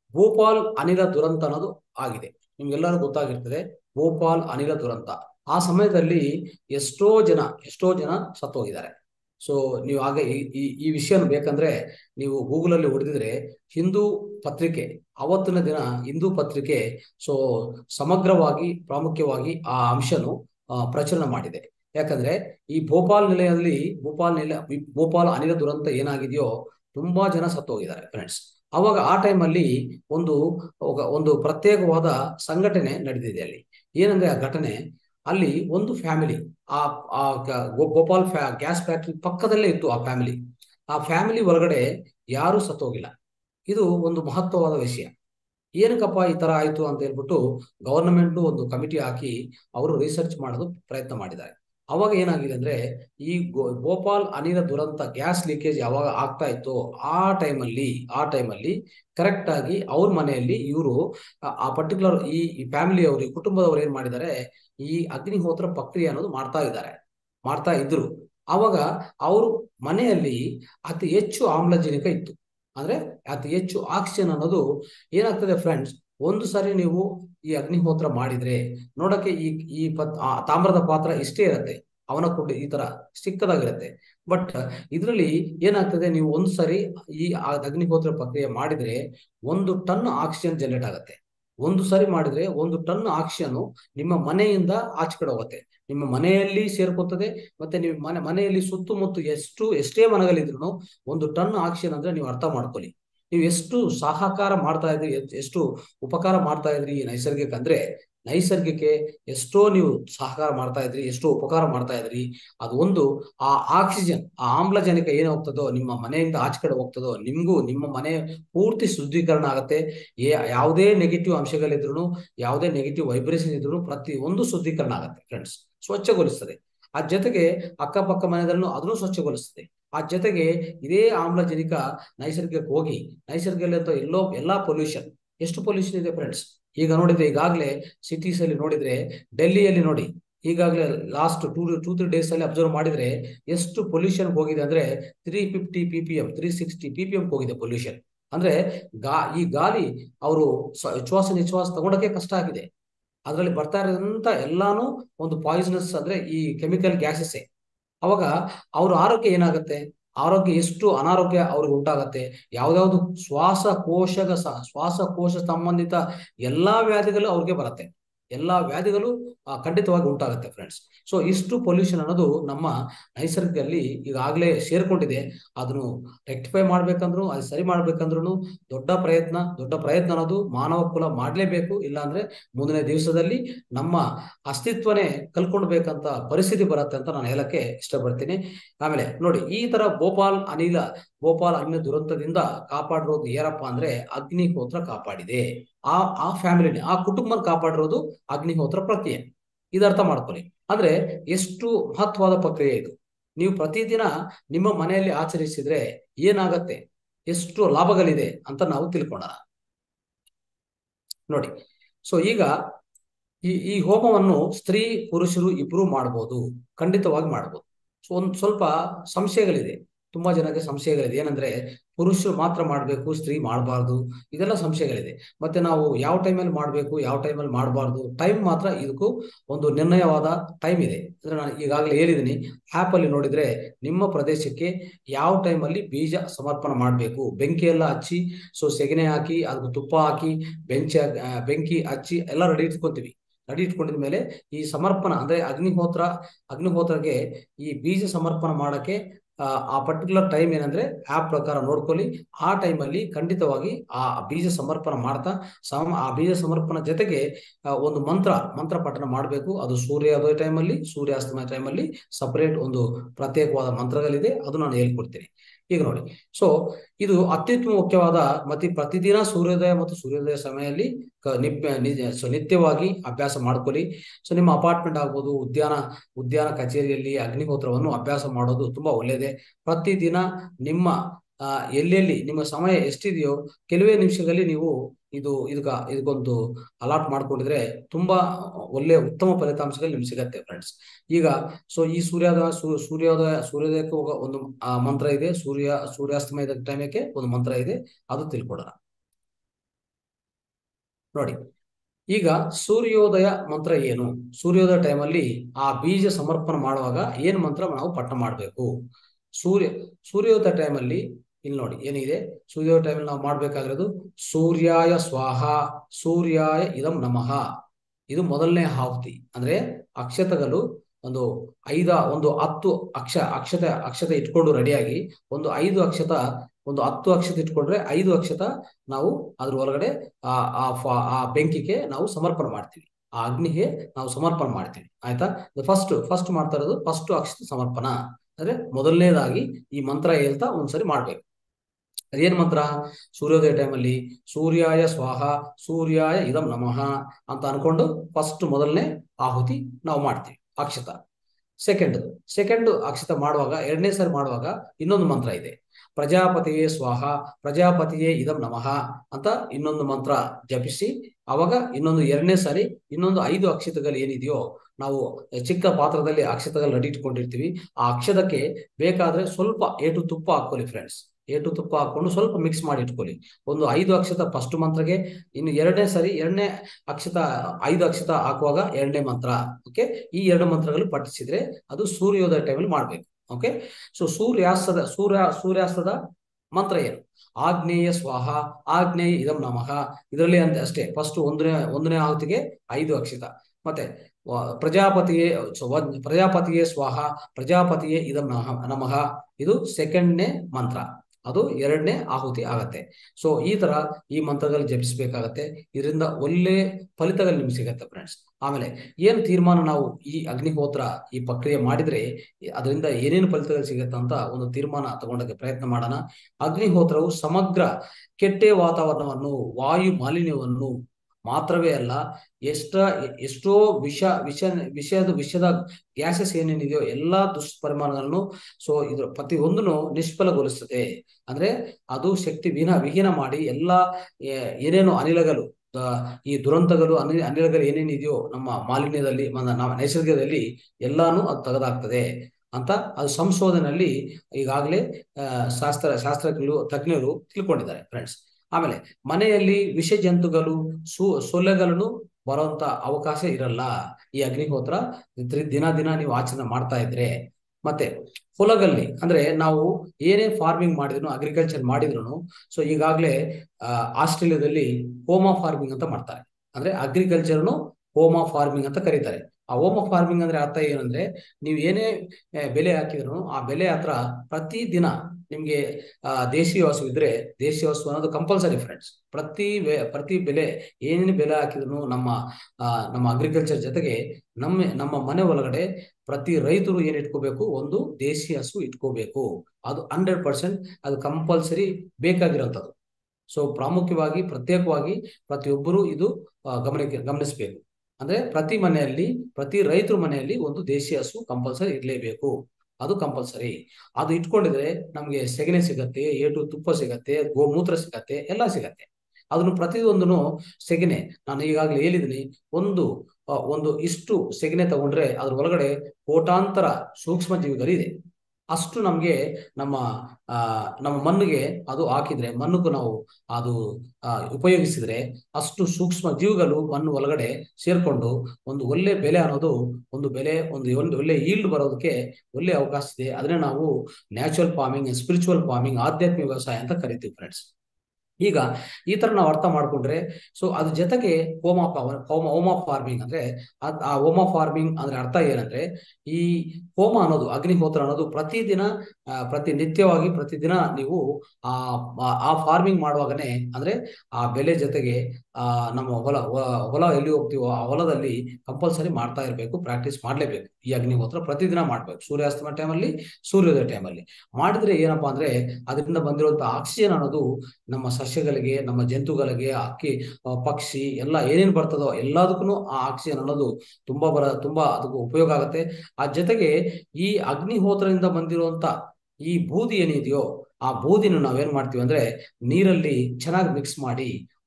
ಭೋಪಾಲ್ ಅನಿಲ ದುರಂತ ಅನ್ನೋದು ಆಗಿದೆ ನಿಮ್ಗೆಲ್ಲರೂ ಗೊತ್ತಾಗಿರ್ತದೆ ಭೋಪಾಲ್ ಅನಿಲ ದುರಂತ ಆ ಸಮಯದಲ್ಲಿ ಎಷ್ಟೋ ಜನ ಎಷ್ಟೋ ಜನ ಸತ್ತೋಗಿದ್ದಾರೆ ಸೊ ನೀವು ಹಾಗೆ ಈ ಈ ಈ ವಿಷಯ ಬೇಕಂದ್ರೆ ನೀವು ಗೂಗಲ್ ಅಲ್ಲಿ ಹೊಡೆದಿದ್ರೆ ಹಿಂದೂ ಪತ್ರಿಕೆ ಅವತ್ತಿನ ದಿನ ಹಿಂದೂ ಪತ್ರಿಕೆ ಸೊ ಸಮಗ್ರವಾಗಿ ಪ್ರಾಮುಖ್ಯವಾಗಿ ಆ ಅಂಶನು ಆ, ಪ್ರಚುರಣ ಮಾಡಿದೆ ಯಾಕಂದ್ರೆ ಈ ಭೋಪಾಲ್ ನಿಲಯದಲ್ಲಿ ಭೋಪಾಲ್ ನಿಲ ಭೋಪಾಲ್ ಅನಿಲ ದುರಂತ ಏನಾಗಿದೆಯೋ ತುಂಬಾ ಜನ ಸತ್ತೋಗಿದ್ದಾರೆ ಫ್ರೆಂಡ್ಸ್ ಅವಾಗ ಆ ಟೈಮಲ್ಲಿ ಒಂದು ಒಗ- ಒಂದು ಪ್ರತ್ಯೇಕವಾದ ಸಂಘಟನೆ ನಡೆದಿದೆ ಅಲ್ಲಿ ಏನಂದ್ರೆ ಆ ಘಟನೆ ಅಲ್ಲಿ ಒಂದು ಫ್ಯಾಮಿಲಿ ಆ ಆ ಗ- ಗೋ- ಗೋಪಾಲ್ ಫ್ಯಾ ಗ್ಯಾಸ್ ಫ್ಯಾಕ್ಟ್ರಿ ಪಕ್ಕದಲ್ಲೇ ಇತ್ತು ಆ ಫ್ಯಾಮಿಲಿ ಆ ಫ್ಯಾಮಿಲಿ ಒಳಗಡೆ ಯಾರೂ ಸತ್ತೋಗಿಲ್ಲ ಇದು ಒಂದು ಮಹತ್ವವಾದ ವಿಷಯ ಏನಕ್ಕಪ್ಪ ಈ ತರ ಆಯ್ತು ಅಂತ ಹೇಳ್ಬಿಟ್ಟು ಗವರ್ನಮೆಂಟ್ ಒಂದು ಕಮಿಟಿ ಹಾಕಿ ಅವರು ರಿಸರ್ಚ್ ಮಾಡೋದು ಪ್ರಯತ್ನ ಮಾಡಿದ್ದಾರೆ ಅವಾಗ ಏನಾಗಿದೆ ಅಂದ್ರೆ ಈ ಗೋ- ಭೋಪಾಲ್ ಅನಿಲ ದುರಂತ ಗ್ಯಾಸ್ ಲೀಕೇಜ್ ಯಾವಾಗ ಆಗ್ತಾ ಇತ್ತು ಆ ಟೈಮಲ್ಲಿ ಆ ಟೈಮಲ್ಲಿ ಕರೆಕ್ಟ್ ಆಗಿ ಅವ್ರ ಮನೆಯಲ್ಲಿ ಇವರು ಆ ಪರ್ಟಿಕ್ಯುಲರ್ ಈ ಫ್ಯಾಮಿಲಿ ಅವರು ಈ ಕುಟುಂಬದವರು ಏನ್ ಮಾಡಿದ್ದಾರೆ ಈ ಅಗ್ನಿಹೋತ್ರ ಪ್ರಕ್ರಿಯೆ ಅನ್ನೋದು ಮಾಡ್ತಾ ಇದ್ದಾರೆ ಮಾಡ್ತಾ ಇದ್ರು ಅವಾಗ ಅವರು ಮನೆಯಲ್ಲಿ ಅತಿ ಹೆಚ್ಚು ಆಮ್ಲಜನಕ ಇತ್ತು ಅಂದ್ರೆ ಅತಿ ಹೆಚ್ಚು ಆಕ್ಸಿಜನ್ ಅನ್ನೋದು ಏನಾಗ್ತದೆ ಫ್ರೆಂಡ್ಸ್ ಒಂದು ಸಾರಿ ನೀವು ಈ ಅಗ್ನಿಹೋತ್ರ ಮಾಡಿದ್ರೆ ನೋಡಕ್ಕೆ ಈ ಈ ಪತ್ ಆ ತಾಮ್ರದ ಪಾತ್ರ ಇಷ್ಟೇ ಇರತ್ತೆ ಅವನ ಕೊಟ್ಟು ಈ ತರ ಚಿಕ್ಕದಾಗಿರುತ್ತೆ ಬಟ್ ಇದರಲ್ಲಿ ಏನಾಗ್ತದೆ ನೀವು ಒಂದು ಸರಿ ಈ ಆ ಅಗ್ನಿಹೋತ್ರ ಪ್ರಕ್ರಿಯೆ ಮಾಡಿದ್ರೆ ಒಂದು ಟನ್ ಆಕ್ಸಿಜನ್ ಜನರೇಟ್ ಆಗುತ್ತೆ ಒಂದು ಸರಿ ಮಾಡಿದ್ರೆ ಒಂದು ಟನ್ ಆಕ್ಸಿಜನ್ ನಿಮ್ಮ ಮನೆಯಿಂದ ಆಚೆ ಕಡೆ ಹೋಗುತ್ತೆ ನಿಮ್ಮ ಮನೆಯಲ್ಲಿ ಸೇರ್ಕೊತದೆ ಮತ್ತೆ ನೀವು ಮನೆ ಮನೆಯಲ್ಲಿ ಸುತ್ತಮುತ್ತ ಎಷ್ಟು ಎಷ್ಟೇ ಮನೆಗಳಿದ್ರು ಒಂದು ಟನ್ ಆಕ್ಸಿಜನ್ ಅಂದ್ರೆ ನೀವು ಅರ್ಥ ಮಾಡ್ಕೊಳ್ಳಿ ನೀವು ಎಷ್ಟು ಸಹಕಾರ ಮಾಡ್ತಾ ಇದ್ರಿ ಎಷ್ಟ್- ಎಷ್ಟು ಉಪಕಾರ ಮಾಡ್ತಾ ಇದ್ರಿ ಈ ನೈಸರ್ಗಿಕ ಅಂದ್ರೆ ನೈಸರ್ಗಿಕೆ ಎಷ್ಟೋ ನೀವು ಸಹಕಾರ ಮಾಡ್ತಾ ಇದ್ರಿ ಎಷ್ಟೋ ಉಪಕಾರ ಮಾಡ್ತಾ ಇದ್ರಿ ಅದು ಒಂದು ಆ ಆಕ್ಸಿಜನ್ ಆ ಆಮ್ಲಜನಕ ಏನ್ ಹೋಗ್ತದೋ ನಿಮ್ಮ ಮನೆಯಿಂದ ಆಚೆ ಕಡೆ ಹೋಗ್ತದೋ ನಿಮ್ಗೂ ನಿಮ್ಮ ಮನೆ ಪೂರ್ತಿ ಶುದ್ಧೀಕರಣ ಆಗುತ್ತೆ ಯಾ- ಯಾವುದೇ ನೆಗೆಟಿವ್ ಅಂಶಗಳಿದ್ರು ಯಾವುದೇ ನೆಗೆಟಿವ್ ವೈಬ್ರೇಷನ್ ಇದ್ರು ಪ್ರತಿ ಒಂದು ಶುದ್ಧೀಕರಣ ಆಗುತ್ತೆ ಫ್ರೆಂಡ್ಸ್ ಸ್ವಚ್ಛಗೊಳಿಸ್ತದೆ ಆ ಜೊತೆಗೆ ಅಕ್ಕಪಕ್ಕ ಮನೆಗಳನ್ನು ಅದನ್ನು ಸ್ವಚ್ಛಗೊಳಿಸ್ತದೆ ಆ ಜೊತೆಗೆ ಇದೇ ಆಮ್ಲಜನಕ ನೈಸರ್ಗಿಕ ಹೋಗಿ ನೈಸರ್ಗಿಕ ಎಲ್ಲೋ ಎಲ್ಲಾ ಪೊಲ್ಯೂಷನ್ ಎಷ್ಟು ಪೊಲ್ಯೂಷನ್ ಇದೆ ಫ್ರೆಂಡ್ಸ್ ಈಗ ನೋಡಿದ್ರೆ ಈಗಾಗಲೇ ಸಿಟೀಸ್ ಅಲ್ಲಿ ನೋಡಿದ್ರೆ ಡೆಲ್ಲಿಯಲ್ಲಿ ನೋಡಿ ಈಗಾಗಲೇ last two two three days ಅಲ್ಲಿ ಅಬ್ಸರ್ವ್ ಮಾಡಿದ್ರೆ ಎಷ್ಟು ಪೊಲ್ಯೂಷನ್ ಹೋಗಿದೆ ಅಂದ್ರೆ three fifty P P M three sixty P P M ಹೋಗಿದೆ ಪೊಲ್ಯೂಷನ್ ಅಂದ್ರೆ ಗಾ ಈ ಗಾಲಿ ಅವರು ಶ್ವಾಸ ನಿಶ್ವಾಸ ತಗೊಳಕ್ಕೆ ಕಷ್ಟ ಆಗಿದೆ ಅದರಲ್ಲಿ ಬರ್ತಾ ಇರೋದಂತ ಎಲ್ಲಾನು ಒಂದು ಪಾಯ್ಸನಸ್ ಅಂದ್ರೆ ಈ ಕೆಮಿಕಲ್ ಗ್ಯಾಸಸ್ಸೇ ಅವಾಗ ಅವ್ರ ಆರೋಗ್ಯ ಏನಾಗುತ್ತೆ ಆರೋಗ್ಯ ಎಷ್ಟು ಅನಾರೋಗ್ಯ ಅವ್ರಿಗೆ ಉಂಟಾಗತ್ತೆ ಯಾವ್ದಾವ್ದು ಶ್ವಾಸಕೋಶದ ಸ- ಶ್ವಾಸಕೋಶ ಸಂಬಂಧಿತ ಎಲ್ಲಾ ವ್ಯಾಧಿಗಳು ಅವ್ರಿಗೆ ಬರುತ್ತೆ ಎಲ್ಲಾ ವ್ಯಾಧಿಗಳು ಆ, ಖಂಡಿತವಾಗಿ ಉಂಟಾಗುತ್ತೆ ಫ್ರೆಂಡ್ಸ್ ಸೊ ಇಷ್ಟು ಪೊಲ್ಯೂಷನ್ ಅನ್ನೋದು ನಮ್ಮ ನೈಸರ್ಗದಲ್ಲಿ ಈಗಾಗಲೇ ಸೇರ್ಕೊಂಡಿದೆ ಅದನ್ನು ರೆಕ್ಟಿಫೈ ಮಾಡ್ಬೇಕಂದ್ರು ಅದು ಸರಿ ಮಾಡ್ಬೇಕಂದ್ರು ದೊಡ್ಡ ಪ್ರಯತ್ನ ದೊಡ್ಡ ಪ್ರಯತ್ನ ಅನ್ನೋದು ಮಾನವ ಕುಲ ಮಾಡ್ಲೇಬೇಕು ಇಲ್ಲಾಂದ್ರೆ ಮುಂದಿನ ದಿವಸದಲ್ಲಿ ನಮ್ಮ ಅಸ್ತಿತ್ವನೇ ಕಲ್ಕೊಳ್ಬೇಕಂತ ಪರಿಸ್ಥಿತಿ ಬರುತ್ತೆ ಅಂತ ನಾನು ಹೇಳಕ್ಕೆ ಇಷ್ಟಪಡ್ತೀನಿ ಆಮೇಲೆ ನೋಡಿ ಈ ತರ ಭೋಪಾಲ್ ಅನಿಲ ಭೋಪಾಲ್ ಅನಿಲ ದುರಂತದಿಂದ ಕಾಪಾಡಿರೋದು ಏನಪ್ಪಾ ಅಂದ್ರೆ ಅಗ್ನಿಹೋತ್ರ ಕಾಪಾಡಿದೆ ಆ ಆ ಫ್ಯಾಮಿಲಿನ ಆ ಕುಟುಂಬ ಕಾಪಾಡಿರೋದು ಅಗ್ನಿಹೋತ್ರ ಪ್ರಕ್ರಿಯೆ ಇದು ಅರ್ಥ ಮಾಡ್ಕೊಳ್ಳಿ ಅಂದ್ರೆ ಎಷ್ಟು ಮಹತ್ವದ ಪ್ರಕ್ರಿಯೆ ಇದು ನೀವು ಪ್ರತಿದಿನ ನಿಮ್ಮ ಮನೆಯಲ್ಲಿ ಆಚರಿಸಿದ್ರೆ ಏನಾಗತ್ತೆ ಎಷ್ಟು ಲಾಭಗಳಿದೆ ಅಂತ ನಾವು ತಿಳ್ಕೊಳ್ಳೋಣ ನೋಡಿ ಸೊ ಈಗ ಈ ಈ ಹೋಮವನ್ನು ಸ್ತ್ರೀ ಪುರುಷರು ಇಬ್ರು ಮಾಡಬಹುದು ಖಂಡಿತವಾಗಿ ಮಾಡಬಹುದು ಸೊ ಒಂದ್ ಸ್ವಲ್ಪ ಸಂಶಯಗಳಿದೆ ತುಂಬಾ ಜನಕ್ಕೆ ಸಂಶಯಗಳಿದೆ ಏನಂದ್ರೆ ಪುರುಷರು ಮಾತ್ರ ಮಾಡಬೇಕು ಸ್ತ್ರೀ ಮಾಡಬಾರ್ದು ಇದೆಲ್ಲ ಸಂಶಯಗಳಿದೆ ಮತ್ತೆ ನಾವು ಯಾವ ಟೈಮಲ್ಲಿ ಮಾಡಬೇಕು ಯಾವ ಟೈಮಲ್ಲಿ ಮಾಡಬಾರ್ದು ಟೈಮ್ ಮಾತ್ರ ಇದಕ್ಕೂ ಒಂದು ನಿರ್ಣಯವಾದ ಟೈಮ್ ಇದೆ ಅಂದ್ರೆ ನಾನು ಈಗಾಗಲೇ ಹೇಳಿದ್ದೀನಿ ಆ್ಯಪ್ ಅಲ್ಲಿ ನೋಡಿದ್ರೆ ನಿಮ್ಮ ಪ್ರದೇಶಕ್ಕೆ ಯಾವ ಟೈಮಲ್ಲಿ ಬೀಜ ಸಮರ್ಪಣೆ ಮಾಡಬೇಕು ಬೆಂಕಿ ಎಲ್ಲ ಹಚ್ಚಿ ಸೊ ಸೆಗಣಿ ಹಾಕಿ ಅದಕ್ಕೆ ತುಪ್ಪ ಹಾಕಿ ಬೆಂಚಿ ಹಾಕ್- ಆ, ಬೆಂಕಿ ಹಚ್ಚಿ ಎಲ್ಲ ರೆಡಿ ಇಟ್ಕೊಂತೀವಿ ರೆಡಿ ಇಟ್ಕೊಂಡಿದ ಮೇಲೆ ಈ ಸಮರ್ಪಣ ಅಂದ್ರೆ ಅಗ್ನಿಹೋತ್ರ ಅಗ್ನಿಹೋತ್ರಕ್ಕೆ ಈ ಬೀಜ ಸಮರ್ಪಣೆ ಮಾಡಕ್ಕೆ ಆ, ಆ ಪರ್ಟಿಕ್ಯುಲರ್ ಟೈಮ್ ಏನಂದ್ರೆ ಆಪ್ ಪ್ರಕಾರ ನೋಡ್ಕೊಳ್ಳಿ ಆ ಟೈಮಲ್ಲಿ ಖಂಡಿತವಾಗಿ ಆ ಬೀಜ ಸಮರ್ಪಣೆ ಮಾಡ್ತಾ ಸಮ ಆ ಬೀಜ ಸಮರ್ಪಣೆ ಜೊತೆಗೆ ಆ, ಒಂದು ಮಂತ್ರ ಮಂತ್ರ ಪಠಣ ಮಾಡಬೇಕು ಅದು ಸೂರ್ಯೋದಯ ಟೈಮಲ್ಲಿ ಸೂರ್ಯಾಸ್ತಮಯ ಟೈಮಲ್ಲಿ ಸಪರೇಟ್ ಒಂದು ಪ್ರತ್ಯೇಕವಾದ ಮಂತ್ರಗಳಿದೆ ಅದು ನಾನು ಹೇಳ್ಕೊಡ್ತೀನಿ ಈಗ ನೋಡಿ ಸೊ ಇದು ಅತ್ಯುತ್ತಮ ಮುಖ್ಯವಾದ ಮತ್ತೆ ಪ್ರತಿದಿನ ಸೂರ್ಯೋದಯ ಮತ್ತು ಸೂರ್ಯೋದಯ ಸಮಯದಲ್ಲಿ ಕ- ನಿಪ್ಯ ನಿ- ಸೊ ನಿತ್ಯವಾಗಿ ಅಭ್ಯಾಸ ಮಾಡ್ಕೊಳ್ಳಿ ಸೊ ನಿಮ್ಮ ಅಪಾರ್ಟ್ಮೆಂಟ್ ಆಗ್ಬೋದು ಉದ್ಯಾನ ಉದ್ಯಾನ ಕಚೇರಿಯಲ್ಲಿ ಅಗ್ನಿಹೋತ್ರವನ್ನು ಅಭ್ಯಾಸ ಮಾಡೋದು ತುಂಬಾ ಒಳ್ಳೆಯದೇ ಪ್ರತಿದಿನ ನಿಮ್ಮ ಆ, ಎಲ್ಲೆಲ್ಲಿ ನಿಮ್ಮ ಸಮಯ ಎಷ್ಟಿದೆಯೋ ಕೆಲವೇ ನಿಮಿಷದಲ್ಲಿ ನೀವು ಇದು ಇದಕ್ಕ ಇದಕ್ಕೊಂದು ಅಲಾಟ್ ಮಾಡ್ಕೊಂಡಿದ್ರೆ ತುಂಬಾ ಒಳ್ಳೆಯ ಉತ್ತಮ ಫಲಿತಾಂಶಗಳು ನಿಮ್ಗೆ ಸಿಗತ್ತೆ ಫ್ರೆಂಡ್ಸ್ ಈಗ ಸೊ ಈ ಸೂರ್ಯೋದಯ ಸೂ- ಸೂರ್ಯೋದಯ ಸೂರ್ಯೋದಯಕ್ಕೆ ಹೋಗೋ ಒಂದು ಆ, ಮಂತ್ರ ಇದೆ ಸೂರ್ಯ ಸೂರ್ಯಾಸ್ತಮಯದ ಟೈಮಕ್ಕೆ ಒಂದು ಮಂತ್ರ ಇದೆ ಅದು ತಿಳ್ಕೊಡೋಣ ನೋಡಿ ಈಗ ಸೂರ್ಯೋದಯ ಮಂತ್ರ ಏನು ಸೂರ್ಯೋದಯ ಟೈಮಲ್ಲಿ ಆ ಬೀಜ ಸಮರ್ಪಣೆ ಮಾಡುವಾಗ ಏನ್ ಮಂತ್ರ ನಾವು ಪಠಣ ಮಾಡಬೇಕು ಸೂರ್ಯ ಸೂರ್ಯೋದಯ ಟೈಮಲ್ಲಿ ಇಲ್ಲಿ ನೋಡಿ ಏನಿದೆ ಸೂರ್ಯೋದಯ ಟೈಮಲ್ಲಿ ನಾವು ಮಾಡ್ಬೇಕಾಗಿರೋದು ಸೂರ್ಯಾಯ ಸ್ವಾಹ ಸೂರ್ಯಾಯ ಇದಂ ನಮಃ ಇದು ಮೊದಲನೇ ಆಹುತಿ ಅಂದ್ರೆ ಅಕ್ಷತಗಳು ಒಂದು ಐದ ಒಂದು ಹತ್ತು ಅಕ್ಷ ಅಕ್ಷತೆ ಅಕ್ಷತೆ ಇಟ್ಕೊಂಡು ರೆಡಿಯಾಗಿ ಒಂದು ಐದು ಅಕ್ಷತ ಒಂದು ಹತ್ತು ಅಕ್ಷತೆ ಇಟ್ಕೊಂಡ್ರೆ ಐದು ಅಕ್ಷತ ನಾವು ಅದ್ರ ಒಳಗಡೆ ಆ ಆ ಫ- ಆ ಬೆಂಕಿಗೆ ನಾವು ಸಮರ್ಪಣೆ ಮಾಡ್ತೀವಿ ಆ ಅಗ್ನಿಗೆ ನಾವು ಸಮರ್ಪಣೆ ಮಾಡ್ತೀವಿ ಆಯ್ತಾ ಫಸ್ಟ್ ಫಸ್ಟ್ ಮಾಡ್ತಾ ಇರೋದು ಫಸ್ಟ್ ಅಕ್ಷತ ಸಮರ್ಪಣಾ ಅಂದ್ರೆ ಮೊದಲನೇದಾಗಿ ಈ ಮಂತ್ರ ಹೇಳ್ತಾ ಒಂದ್ಸರಿ ಮಾಡ್ಬೇಕು ಅದೇನ್ ಮಂತ್ರ ಸೂರ್ಯೋದಯ ಟೈಮಲ್ಲಿ ಸೂರ್ಯಾಯ ಸ್ವಾಹ ಸೂರ್ಯಾಯ ಇದಂ ನಮಃ ಅಂತ ಅನ್ಕೊಂಡು ಫಸ್ಟ್ ಮೊದಲನೇ ಆಹುತಿ ನಾವು ಮಾಡ್ತೀವಿ ಅಕ್ಷತ ಸೆಕೆಂಡ್ ಸೆಕೆಂಡ್ ಅಕ್ಷತ ಮಾಡುವಾಗ ಎರಡನೇ ಸಾರಿ ಮಾಡುವಾಗ ಇನ್ನೊಂದು ಮಂತ್ರ ಇದೆ ಪ್ರಜಾಪತಿಯೇ ಸ್ವಾಹ ಪ್ರಜಾಪತಿಯೇ ಇದಂ ನಮಃ ಅಂತ ಇನ್ನೊಂದು ಮಂತ್ರ ಜಪಿಸಿ ಅವಾಗ ಇನ್ನೊಂದು ಎರಡನೇ ಸಾರಿ ಇನ್ನೊಂದು ಐದು ಅಕ್ಷತಗಳು ಏನಿದೆಯೋ ನಾವು ಚಿಕ್ಕ ಪಾತ್ರದಲ್ಲಿ ಅಕ್ಷತಗಳು ರೆಡಿ ಇಟ್ಕೊಂಡಿರ್ತೀವಿ ಆ ಅಕ್ಷತಕ್ಕೆ ಬೇಕಾದ್ರೆ ಸ್ವಲ್ಪ ಏಟು ತುಪ್ಪ ಹಾಕೊಳ್ಳಿ ಫ್ರೆಂಡ್ಸ್ ಏಟು ತುಪ್ಪ ಹಾಕೊಂಡು ಸ್ವಲ್ಪ ಮಿಕ್ಸ್ ಮಾಡಿ ಇಟ್ಕೊಳ್ಳಿ ಒಂದು ಐದು ಅಕ್ಷತ ಫಸ್ಟ್ ಮಂತ್ರಗೆ ಇನ್ನು ಎರಡನೇ ಸರಿ ಎರಡನೇ ಅಕ್ಷತ ಐದು ಅಕ್ಷತ ಹಾಕುವಾಗ ಎರಡನೇ ಮಂತ್ರ ಓಕೆ ಈ ಎರಡು ಮಂತ್ರಗಳು ಪಠಿಸಿದ್ರೆ ಅದು ಸೂರ್ಯೋದಯ ಟೈಮಲ್ಲಿ ಮಾಡ್ಬೇಕು ಓಕೆ ಸೊ ಸೂರ್ಯಾಸ್ತದ ಸೂರ್ಯ ಸೂರ್ಯಾಸ್ತದ ಮಂತ್ರ ಏನು ಆಗ್ನೇಯ ಸ್ವಾಹ ಆಗ್ನೇಯ ಇದಂ ನಮಃ ಇದರಲ್ಲಿ ಅಂತ ಅಷ್ಟೇ ಫಸ್ಟ್ ಒಂದನೇ ಒಂದನೇ ಆಹುತಿಗೆ ಐದು ಅಕ್ಷತ ಮತ್ತೆ ವ- ಪ್ರಜಾಪತಿಯೇ ಸೊ ವ- ಪ್ರಜಾಪತಿಯೇ ಸ್ವಾಹ ಪ್ರಜಾಪತಿಯೇ ಇದಂ ನಮಃ ನಮಃ ಇದು ಸೆಕೆಂಡ್ನೇ ಮಂತ್ರ ಅದು ಎರಡನೇ ಆಹುತಿ ಆಗತ್ತೆ ಸೊ ಈ ತರ ಈ ಮಂತ್ರಗಳು ಜಪಿಸ್ಬೇಕಾಗತ್ತೆ ಇದರಿಂದ ಒಳ್ಳೆ ಫಲಿತಗಳು ನಿಮ್ಗೆ ಸಿಗತ್ತೆ ಫ್ರೆಂಡ್ಸ್ ಆಮೇಲೆ ಏನು ತೀರ್ಮಾನ ನಾವು ಈ ಅಗ್ನಿಹೋತ್ರ ಈ ಪ್ರಕ್ರಿಯೆ ಮಾಡಿದ್ರೆ ಅದರಿಂದ ಏನೇನು ಫಲಿತಗಳು ಸಿಗತ್ತೆ ಅಂತ ಒಂದು ತೀರ್ಮಾನ ತಗೊಂಡಕ್ಕೆ ಪ್ರಯತ್ನ ಮಾಡೋಣ ಅಗ್ನಿಹೋತ್ರವು ಸಮಗ್ರ ಕೆಟ್ಟೆ ವಾತಾವರಣವನ್ನು ವಾಯು ಮಾಲಿನ್ಯವನ್ನು ಮಾತ್ರವೇ ಅಲ್ಲ ಎಷ್ಟ ಎಷ್ಟೋ ವಿಷ ವಿಷ ವಿಷಯದ ವಿಷದ ಗ್ಯಾಸಸ್ ಏನೇನಿದೆಯೋ ಎಲ್ಲಾ ದುಷ್ಪರಿಮಾಣಗಳನ್ನು ಸೊ ಇದ್ರ ಪ್ರತಿಯೊಂದನ್ನು ನಿಷ್ಫಲಗೊಳಿಸುತ್ತದೆ ಅಂದ್ರೆ ಅದು ಶಕ್ತಿ ವಿಹೀನ ವಿಹೀನ ಮಾಡಿ ಎಲ್ಲಾ ಏ- ಏನೇನು ಅನಿಲಗಳು ಆ, ಈ ದುರಂತಗಳು ಅನಿಲ ಅನಿಲಗಳು ಏನೇನಿದೆಯೋ ನಮ್ಮ ಮಾಲಿನ್ಯದಲ್ಲಿ ಮ- ನಮ್ಮ ನೈಸರ್ಗಿಕದಲ್ಲಿ ಎಲ್ಲಾನು ಅದು ತೆಗೆದಾಗ್ತದೆ ಅಂತ ಅದು ಸಂಶೋಧನೆಯಲ್ಲಿ ಈಗಾಗಲೇ ಆ, ಶಾಸ್ತ್ರ ಶಾಸ್ತ್ರಜ್ಞರು ತಜ್ಞರು ತಿಳ್ಕೊಂಡಿದ್ದಾರೆ ಫ್ರೆಂಡ್ಸ್ ಆಮೇಲೆ ಮನೆಯಲ್ಲಿ ವಿಷ ಜಂತುಗಳು ಸು ಸೊಳ್ಳೆಗಳನ್ನು ಬರುವಂತ ಅವಕಾಶ ಇರಲ್ಲ ಈ ಅಗ್ನಿಹೋತ್ರ ದಿ- ದಿನ ದಿನ ನೀವು ಆಚರಣೆ ಮಾಡ್ತಾ ಇದ್ರೆ ಮತ್ತೆ ಹೊಲದಲ್ಲಿ ಅಂದ್ರೆ ನಾವು ಏನೇ ಫಾರ್ಮಿಂಗ್ ಮಾಡಿದ್ರು ಅಗ್ರಿಕಲ್ಚರ್ ಮಾಡಿದ್ರು ಸೊ ಈಗಾಗಲೇ ಆಸ್ಟ್ರೇಲಿಯಾದಲ್ಲಿ ಹೋಮಾ ಫಾರ್ಮಿಂಗ್ ಅಂತ ಮಾಡ್ತಾರೆ ಅಂದ್ರೆ ಅಗ್ರಿಕಲ್ಚರ್ನು ಹೋಮಾ ಫಾರ್ಮಿಂಗ್ ಅಂತ ಕರೀತಾರೆ ಆ ಹೋಮ ಫಾರ್ಮಿಂಗ್ ಅಂದ್ರೆ ಅರ್ಥ ಏನಂದ್ರೆ ನೀವು ಏನೇ ಆ, ಬೆಲೆ ಹಾಕಿದ್ರು ಆ ಬೆಲೆ ಹತ್ರ ಪ್ರತಿ ದಿನ ನಿಮ್ಗೆ ಆ ದೇಶೀಯ ಹಸು ಇದ್ರೆ ದೇಶೀಯ ಹಸು ಅನ್ನೋದು ಕಂಪಲ್ಸರಿ ಫ್ರೆಂಡ್ಸ್ ಪ್ರತಿ ಬೆ- ಪ್ರತಿ ಬೆಲೆ ಏನೇನು ಬೆಲೆ ಹಾಕಿದ್ರು ನಮ್ಮ ಆ, ನಮ್ಮ ಅಗ್ರಿಕಲ್ಚರ್ ಜೊತೆಗೆ ನಮ್ಮ ನಮ್ಮ ಮನೆ ಒಳಗಡೆ ಪ್ರತಿ ರೈತರು ಏನ್ ಇಟ್ಕೋಬೇಕು ಒಂದು ದೇಶಿ ಹಸು ಇಟ್ಕೋಬೇಕು ಅದು ಹಂಡ್ರೆಡ್ ಪರ್ಸೆಂಟ್ ಅದು ಕಂಪಲ್ಸರಿ ಬೇಕಾಗಿರೋಂಥದ್ದು ಸೊ ಪ್ರಾಮುಖ್ಯವಾಗಿ ಪ್ರತ್ಯೇಕವಾಗಿ ಪ್ರತಿಯೊಬ್ಬರು ಇದು ಆ, ಗಮನಕ್ಕೆ ಗಮನಿಸಬೇಕು ಅಂದ್ರೆ ಪ್ರತಿ ಮನೆಯಲ್ಲಿ ಪ್ರತಿ ರೈತರ ಮನೆಯಲ್ಲಿ ಒಂದು ದೇಶಿ ಹಸು ಕಂಪಲ್ಸರಿ ಇರಲೇಬೇಕು ಅದು ಕಂಪಲ್ಸರಿ ಅದು ಇಟ್ಕೊಂಡಿದ್ರೆ ನಮ್ಗೆ ಸೆಗಣಿ ಸಿಗತ್ತೆ ಏಟು ತುಪ್ಪ ಸಿಗತ್ತೆ ಗೋಮೂತ್ರ ಸಿಗತ್ತೆ ಎಲ್ಲ ಸಿಗತ್ತೆ ಅದನ್ನು ಪ್ರತಿಯೊಂದನ್ನು ಸೆಗಣೆ ನಾನು ಈಗಾಗಲೇ ಹೇಳಿದ್ದೀನಿ ಒಂದು ಆ, ಒಂದು ಇಷ್ಟು ಸೆಗಣೆ ತಗೊಂಡ್ರೆ ಅದ್ರ ಒಳಗಡೆ ಕೋಟಾಂತರ ಸೂಕ್ಷ್ಮ ಜೀವಿಗಳಿದೆ ಅಷ್ಟು ನಮ್ಗೆ ನಮ್ಮ ಆ ನಮ್ಮ ಮಣ್ಣಿಗೆ ಅದು ಹಾಕಿದ್ರೆ ಮಣ್ಣಕ್ಕೂ ನಾವು ಅದು ಆ, ಉಪಯೋಗಿಸಿದ್ರೆ ಅಷ್ಟು ಸೂಕ್ಷ್ಮ ಜೀವಿಗಳು ಮಣ್ಣು ಒಳಗಡೆ ಸೇರ್ಕೊಂಡು ಒಂದು ಒಳ್ಳೆ ಬೆಲೆ ಅನ್ನೋದು ಒಂದು ಬೆಲೆ ಒಂದು ಒಂದು ಒಳ್ಳೆ ಈಲ್ಡ್ ಬರೋದಕ್ಕೆ ಒಳ್ಳೆ ಅವಕಾಶ ಇದೆ ಅದನ್ನೇ ನಾವು ನ್ಯಾಚುರಲ್ ಫಾರ್ಮಿಂಗ್ ಸ್ಪಿರಿಚುವಲ್ ಫಾರ್ಮಿಂಗ್ ಆಧ್ಯಾತ್ಮಿಕ ವ್ಯವಸಾಯ ಅಂತ ಕರಿತೀವಿ ಫ್ರೆಂಡ್ಸ್ ಈಗ ಈ ತರ ನಾವು ಅರ್ಥ ಮಾಡ್ಕೊಂಡ್ರೆ ಸೊ ಅದ್ರ ಜೊತೆಗೆ ಹೋಮ ಪವ- ಹೋಮ ಹೋಮ ಫಾರ್ಮಿಂಗ್ ಅಂದ್ರೆ ಅದ್- ಆ ಹೋಮ ಫಾರ್ಮಿಂಗ್ ಅಂದ್ರೆ ಅರ್ಥ ಏನಂದ್ರೆ ಈ ಹೋಮ ಅನ್ನೋದು ಅಗ್ನಿಹೋತ್ರ ಅನ್ನೋದು ಪ್ರತಿದಿನ ಆ, ಪ್ರತಿನಿತ್ಯವಾಗಿ ಪ್ರತಿದಿನ ನೀವು ಆ ಆ- ಆ ಫಾರ್ಮಿಂಗ್ ಮಾಡುವಾಗನೇ ಅಂದ್ರೆ ಆ ಬೆಲೆ ಜೊತೆಗೆ ಆ ನಮ್ಮ ಹೊಲ ಹೊ- ಹೊಲ ಎಲ್ಲಿ ಹೋಗ್ತೀವೋ ಆ ಹೊಲದಲ್ಲಿ ಕಂಪಲ್ಸರಿ ಮಾಡ್ತಾ ಇರಬೇಕು ಪ್ರಾಕ್ಟೀಸ್ ಮಾಡ್ಲೇಬೇಕು ಈ ಅಗ್ನಿಹೋತ್ರ ಪ್ರತಿದಿನ ಮಾಡ್ಬೇಕು ಸೂರ್ಯಾಸ್ತಮ ಟೈಮಲ್ಲಿ ಸೂರ್ಯೋದಯ ಟೈಮಲ್ಲಿ ಮಾಡಿದ್ರೆ ಏನಪ್ಪಾ ಅಂದ್ರೆ ಅದರಿಂದ ಬಂದಿರುವಂತ ಆಕ್ಸಿಜನ್ ಅನ್ನೋದು ನಮ್ಮ ಸಸ್ಯಗಳಿಗೆ ನಮ್ಮ ಜಂತುಗಳಿಗೆ ಹಕ್ಕಿ ಆ, ಪಕ್ಷಿ ಎಲ್ಲ ಏನೇನ್ ಬರ್ತದೋ ಎಲ್ಲದಕ್ಕೂ ಆ ಆಕ್ಸಿಜನ್ ಅನ್ನೋದು ತುಂಬಾ ಬರ ತುಂಬಾ ಅದಕ್ಕೂ ಉಪಯೋಗ ಆಗುತ್ತೆ ಆ ಜೊತೆಗೆ ಈ ಅಗ್ನಿಹೋತ್ರದಿಂದ ಬಂದಿರುವಂತ ಈ ಬೂದಿ ಏನಿದೆಯೋ ಆ ಬೂದಿನ ನಾವೇನ್ ಮಾಡ್ತೀವಿ ಅಂದ್ರೆ ನೀರಲ್ಲಿ ಚೆನ್ನಾಗಿ ಮಿಕ್ಸ್ ಮಾಡಿ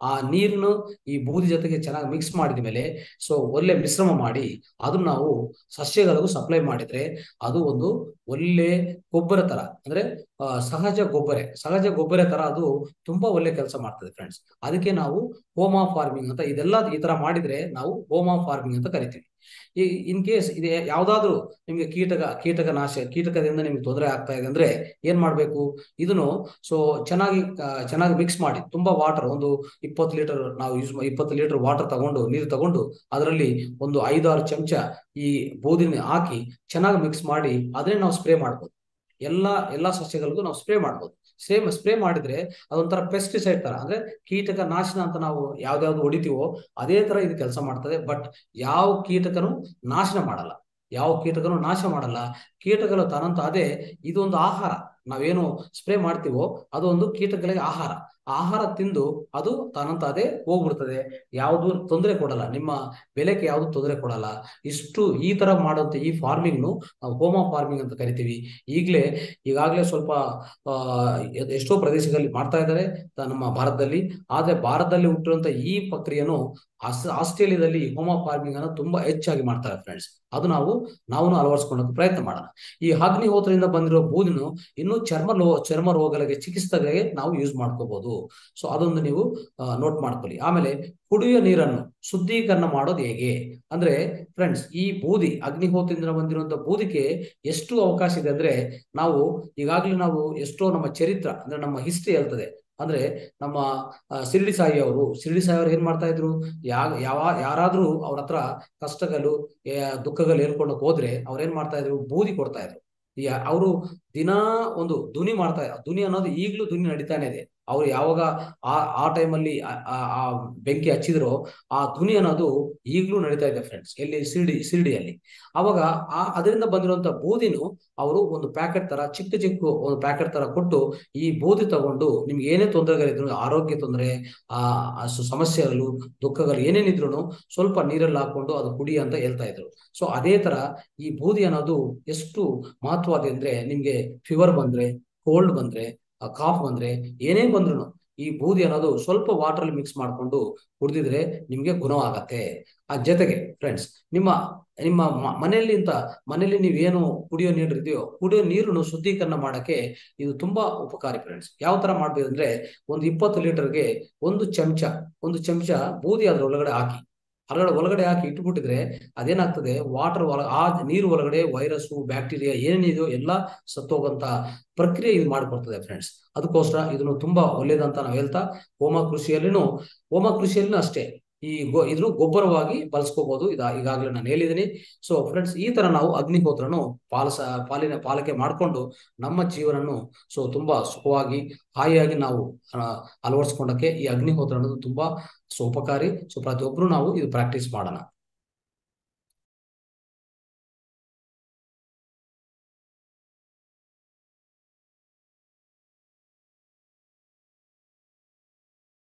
ಆ ನೀರನ್ನು ಈ ಬೂದಿ ಜೊತೆಗೆ ಚೆನ್ನಾಗಿ ಮಿಕ್ಸ್ ಮಾಡಿದ ಮೇಲೆ ಸೊ ಒಳ್ಳೆ ಮಿಶ್ರಮ ಮಾಡಿ ಅದನ್ನ ನಾವು ಸಸ್ಯಗಳಿಗೂ ಸಪ್ಲೈ ಮಾಡಿದ್ರೆ ಅದು ಒಂದು ಒಳ್ಳೆ ಗೊಬ್ಬರ ತರ ಅಂದ್ರೆ ಆ, ಸಹಜ ಗೊಬ್ಬರ ಸಹಜ ಗೊಬ್ಬರ ತರ ಅದು ತುಂಬಾ ಒಳ್ಳೆ ಕೆಲಸ ಮಾಡ್ತದೆ ಫ್ರೆಂಡ್ಸ್ ಅದಕ್ಕೆ ನಾವು ಹೋಮಾ ಫಾರ್ಮಿಂಗ್ ಅಂತ ಇದೆಲ್ಲ ಈ ತರ ಮಾಡಿದ್ರೆ ನಾವು ಹೋಮಾ ಫಾರ್ಮಿಂಗ್ ಅಂತ ಕರಿತೀವಿ ಈ ಇನ್ ಕೇಸ್ ಇದು ಯಾವ್ದಾದ್ರು ನಿಮ್ಗೆ ಕೀಟಕ ಕೀಟಕ ನಾಶ ಕೀಟಕದಿಂದ ನಿಮ್ಗೆ ತೊಂದರೆ ಆಗ್ತಾ ಇದೆ ಅಂದ್ರೆ ಏನ್ ಮಾಡ್ಬೇಕು ಇದನ್ನು ಸೊ ಚೆನ್ನಾಗಿ ಆ, ಚೆನ್ನಾಗಿ ಮಿಕ್ಸ್ ಮಾಡಿ ತುಂಬಾ ವಾಟರ್ ಒಂದು ಇಪ್ಪತ್ತು ಲೀಟರ್ ನಾವು ಯೂಸ್ ಇಪ್ಪತ್ತು ಲೀಟರ್ ವಾಟರ್ ತಗೊಂಡು ನೀರು ತಗೊಂಡು ಅದರಲ್ಲಿ ಒಂದು ಐದಾರು ಚಮಚ ಈ ಬೂದಿನ ಹಾಕಿ ಚೆನ್ನಾಗಿ ಮಿಕ್ಸ್ ಮಾಡಿ ಅದನ್ನೇ ನಾವು ಸ್ಪ್ರೇ ಮಾಡ್ಬೋದು ಎಲ್ಲಾ ಎಲ್ಲಾ ಸಸ್ಯಗಳಿಗೂ ನಾವು ಸ್ಪ್ರೇ ಮಾಡ್ಬೋದು ಸೇಮ್ ಸ್ಪ್ರೇ ಮಾಡಿದ್ರೆ ಅದೊಂಥರ ಪೆಸ್ಟಿಸೈಡ್ ತರ ಅಂದ್ರೆ ಕೀಟಕ ನಾಶನ ಅಂತ ನಾವು ಯಾವ್ದಾವ್ದು ಹೊಡಿತೀವೋ ಅದೇ ತರ ಇದು ಕೆಲಸ ಮಾಡ್ತದೆ ಬಟ್ ಯಾವ ಕೀಟಕನು ನಾಶನ ಮಾಡಲ್ಲ ಯಾವ ಕೀಟಕನು ನಾಶ ಮಾಡಲ್ಲ ಕೀಟಗಳು ತನಂತ ಅದೇ ಇದೊಂದು ಆಹಾರ ನಾವೇನು ಸ್ಪ್ರೇ ಮಾಡ್ತೀವೋ ಅದು ಒಂದು ಕೀಟಗಳಿಗೆ ಆಹಾರ ಆ ಆಹಾರ ತಿಂದು ಅದು ತನಂತ ಅದೇ ಹೋಗ್ಬಿಡ್ತದೆ ಯಾವುದು ತೊಂದರೆ ಕೊಡಲ್ಲ ನಿಮ್ಮ ಬೆಲೆಗೆ ಯಾವುದು ತೊಂದರೆ ಕೊಡಲ್ಲ ಇಷ್ಟು ಈ ತರ ಮಾಡುವಂತ ಈ ಫಾರ್ಮಿಂಗ್ನು ನಾವು ಹೋಮ ಫಾರ್ಮಿಂಗ್ ಅಂತ ಕರಿತೀವಿ ಈಗಲೇ ಈಗಾಗಲೇ ಸ್ವಲ್ಪ ಆ ಎ- ಎಷ್ಟೋ ಪ್ರದೇಶಗಳಲ್ಲಿ ಮಾಡ್ತಾ ಇದ್ದಾರೆ ತ- ನಮ್ಮ ಭಾರತದಲ್ಲಿ ಆದ್ರೆ ಭಾರತದಲ್ಲಿ ಹುಟ್ಟಿರುವಂತ ಈ ಪ್ರಕ್ರಿಯೆಯನ್ನು ಆಸ್ ಆಸ್ಟ್ರೇಲಿಯಾದಲ್ಲಿ ಹೋಮ ಫಾರ್ಮಿಂಗ್ ಅನ್ನು ತುಂಬಾ ಹೆಚ್ಚಾಗಿ ಮಾಡ್ತಾರೆ ಫ್ರೆಂಡ್ಸ್ ಅದು ನಾವು ನಾವು ಅಳವಡಿಸ್ಕೊಳ್ಳೋಕೆ ಪ್ರಯತ್ನ ಮಾಡೋಣ ಈ ಅಗ್ನಿಹೋತ್ರದಿಂದ ಬಂದಿರೋ ಬೂದಿನು ಇನ್ನು ಚರ್ಮ ಲೋ ಚರ್ಮ ರೋಗಗಳಿಗೆ ಚಿಕಿತ್ಸೆಗೆ ನಾವು ಯೂಸ್ ಮಾಡ್ಕೋಬಹುದು ಸೊ ಅದೊಂದು ನೀವು ನೋಟ್ ಮಾಡ್ಕೊಳ್ಳಿ ಆಮೇಲೆ ಕುಡಿಯುವ ನೀರನ್ನು ಶುದ್ಧೀಕರಣ ಮಾಡೋದು ಹೇಗೆ ಅಂದ್ರೆ ಫ್ರೆಂಡ್ಸ್ ಈ ಬೂದಿ ಅಗ್ನಿಹೋತ್ರದಿಂದ ಬಂದಿರುವಂತ ಬೂದಿಗೆ ಎಷ್ಟು ಅವಕಾಶ ಇದೆ ಅಂದ್ರೆ ನಾವು ಈಗಾಗಲೇ ನಾವು ಎಷ್ಟೋ ನಮ್ಮ ಚರಿತ್ರ ಅಂದ್ರೆ ನಮ್ಮ ಹಿಸ್ಟ್ರಿ ಹೇಳ್ತದೆ ಅಂದ್ರೆ ನಮ್ಮ ಆ, ಶಿರ್ಡಿ ಸಾಯಿ ಅವರು ಶಿರ್ಡಿ ಸಾಯಿ ಅವರು ಏನ್ ಮಾಡ್ತಾ ಇದ್ರು ಯಾ ಯಾವ ಯಾರಾದ್ರೂ ಅವ್ರ ಹತ್ರ ಕಷ್ಟಗಳು ಏ, ದುಃಖಗಳು ಹೇಳ್ಕೊಂಡು ಹೋದ್ರೆ ಅವ್ರ ಏನ್ ಮಾಡ್ತಾ ಇದ್ರು ಬೂದಿ ಕೊಡ್ತಾ ಇದ್ರು ಈ ಅವರು ದಿನಾ ಒಂದು ಧ್ವನಿ ಮಾಡ್ತಾ ಧ್ವನಿ ಅನ್ನೋದು ಈಗ್ಲೂ ಧ್ವನಿ ನಡೀತಾನೆ ಇದೆ ಅವ್ರು ಯಾವಾಗ ಆ ಆ ಟೈಮಲ್ಲಿ ಆ ಬೆಂಕಿ ಹಚ್ಚಿದ್ರೋ ಆ ಧ್ವನಿ ಅನ್ನೋದು ಈಗ್ಲೂ ನಡೀತಾ ಇದೆ ಫ್ರೆಂಡ್ಸ್ ಎಲ್ಲಿ ಶಿರ್ಡಿ ಶಿರ್ಡಿಯಲ್ಲಿ ಅವಾಗ ಆ ಅದರಿಂದ ಬಂದಿರುವಂತ ಬೂದಿನು ಅವರು ಒಂದು ಪ್ಯಾಕೆಟ್ ತರ ಚಿಕ್ಕ ಚಿಕ್ಕ ಒಂದು ಪ್ಯಾಕೆಟ್ ತರ ಕೊಟ್ಟು ಈ ಬೂದಿ ತಗೊಂಡು ನಿಮ್ಗೆ ಏನೇ ತೊಂದರೆಗಳಿದ್ರು ಆರೋಗ್ಯ ತೊಂದರೆ ಆ ಆ ಸು- ಸಮಸ್ಯೆಗಳು ದುಃಖಗಳು ಏನೇನಿದ್ರು ಸ್ವಲ್ಪ ನೀರಲ್ಲಿ ಹಾಕೊಂಡು ಅದು ಕುಡಿ ಅಂತ ಹೇಳ್ತಾ ಇದ್ರು ಸೊ ಅದೇ ತರ ಈ ಬೂದಿ ಅನ್ನೋದು ಎಷ್ಟು ಮಹತ್ವವಾದ ಅಂದ್ರೆ ನಿಮ್ಗೆ ಫೀವರ್ ಬಂದ್ರೆ ಕೋಲ್ಡ್ ಬಂದ್ರೆ ಕಾಫ್ ಬಂದ್ರೆ ಏನೇ ಬಂದ್ರು ಈ ಬೂದಿ ಅನ್ನೋದು ಸ್ವಲ್ಪ ವಾಟರ್ ಅಲ್ಲಿ ಮಿಕ್ಸ್ ಮಾಡ್ಕೊಂಡು ಕುಡಿದಿದ್ರೆ ನಿಮ್ಗೆ ಗುಣವಾಗತ್ತೆ ಆ ಜೊತೆಗೆ ಫ್ರೆಂಡ್ಸ್ ನಿಮ್ಮ ನಿಮ್ಮ ಮ- ಮನೆಯಲ್ಲಿ ಇಂತ ಮನೆಯಲ್ಲಿ ನೀವೇನು ಕುಡಿಯೋ ನೀರು ಇದೆಯೋ ಕುಡಿಯೋ ನೀರನ್ನು ಶುದ್ಧೀಕರಣ ಮಾಡಕ್ಕೆ ಇದು ತುಂಬಾ ಉಪಕಾರಿ ಫ್ರೆಂಡ್ಸ್ ಯಾವ ತರ ಮಾಡ್ಬೇಕಂದ್ರೆ ಒಂದು ಇಪ್ಪತ್ತು ಲೀಟರ್ಗೆ ಒಂದು ಚಮಚ ಒಂದು ಚಮಚ ಬೂದಿ ಅದ್ರ ಒಳಗಡೆ ಹಾಕಿ ಅದ್ರೊಳಗಡೆ ಒಳಗಡೆ ಹಾಕಿ ಇಟ್ಬಿಟ್ಟಿದ್ರೆ ಅದೇನಾಗ್ತದೆ ವಾಟರ್ ಒಳ ಆ ನೀರು ಒಳಗಡೆ ವೈರಸ್ಸು ಬ್ಯಾಕ್ಟೀರಿಯಾ ಏನೇನಿದೆಯೋ ಎಲ್ಲ ಸತ್ತೋಗಂತ ಪ್ರಕ್ರಿಯೆ ಇದು ಮಾಡಿಕೊಡ್ತದೆ ಫ್ರೆಂಡ್ಸ್ ಅದಕ್ಕೋಸ್ಕರ ಇದನ್ನು ತುಂಬಾ ಒಳ್ಳೇದಂತ ನಾವು ಹೇಳ್ತಾ ಹೋಮ ಕೃಷಿಯಲ್ಲಿನೂ ಹೋಮ ಕೃಷಿಯಲ್ಲಿನೂ ಅಷ್ಟೇ ಈ ಗೊ ಇದನ್ನು ಗೊಬ್ಬರವಾಗಿ ಬಳಸ್ಕೋಬಹುದು ಇದ ಈಗಾಗಲೇ ನಾನು ಹೇಳಿದ್ದೀನಿ ಸೊ ಫ್ರೆಂಡ್ಸ್ ಈ ತರ ನಾವು ಅಗ್ನಿಹೋತ್ರನು ಪಾಲಸ ಪಾಲಿನ ಪಾಲಿಕೆ ಮಾಡಿಕೊಂಡು ನಮ್ಮ ಜೀವನನು ಸೊ ತುಂಬಾ ಸುಖವಾಗಿ ಹಾಯಿಯಾಗಿ ನಾವು ಆ, ಅಳವಡಿಸ್ಕೊಂಡಕ್ಕೆ ಈ ಅಗ್ನಿಹೋತ್ರ ಅನ್ನೋದು ತುಂಬಾ ಸೊ ಉಪಕಾರಿ ಸೊ ಪ್ರತಿಯೊಬ್ರು ನಾವು ಇದು ಪ್ರಾಕ್ಟೀಸ್ ಮಾಡೋಣ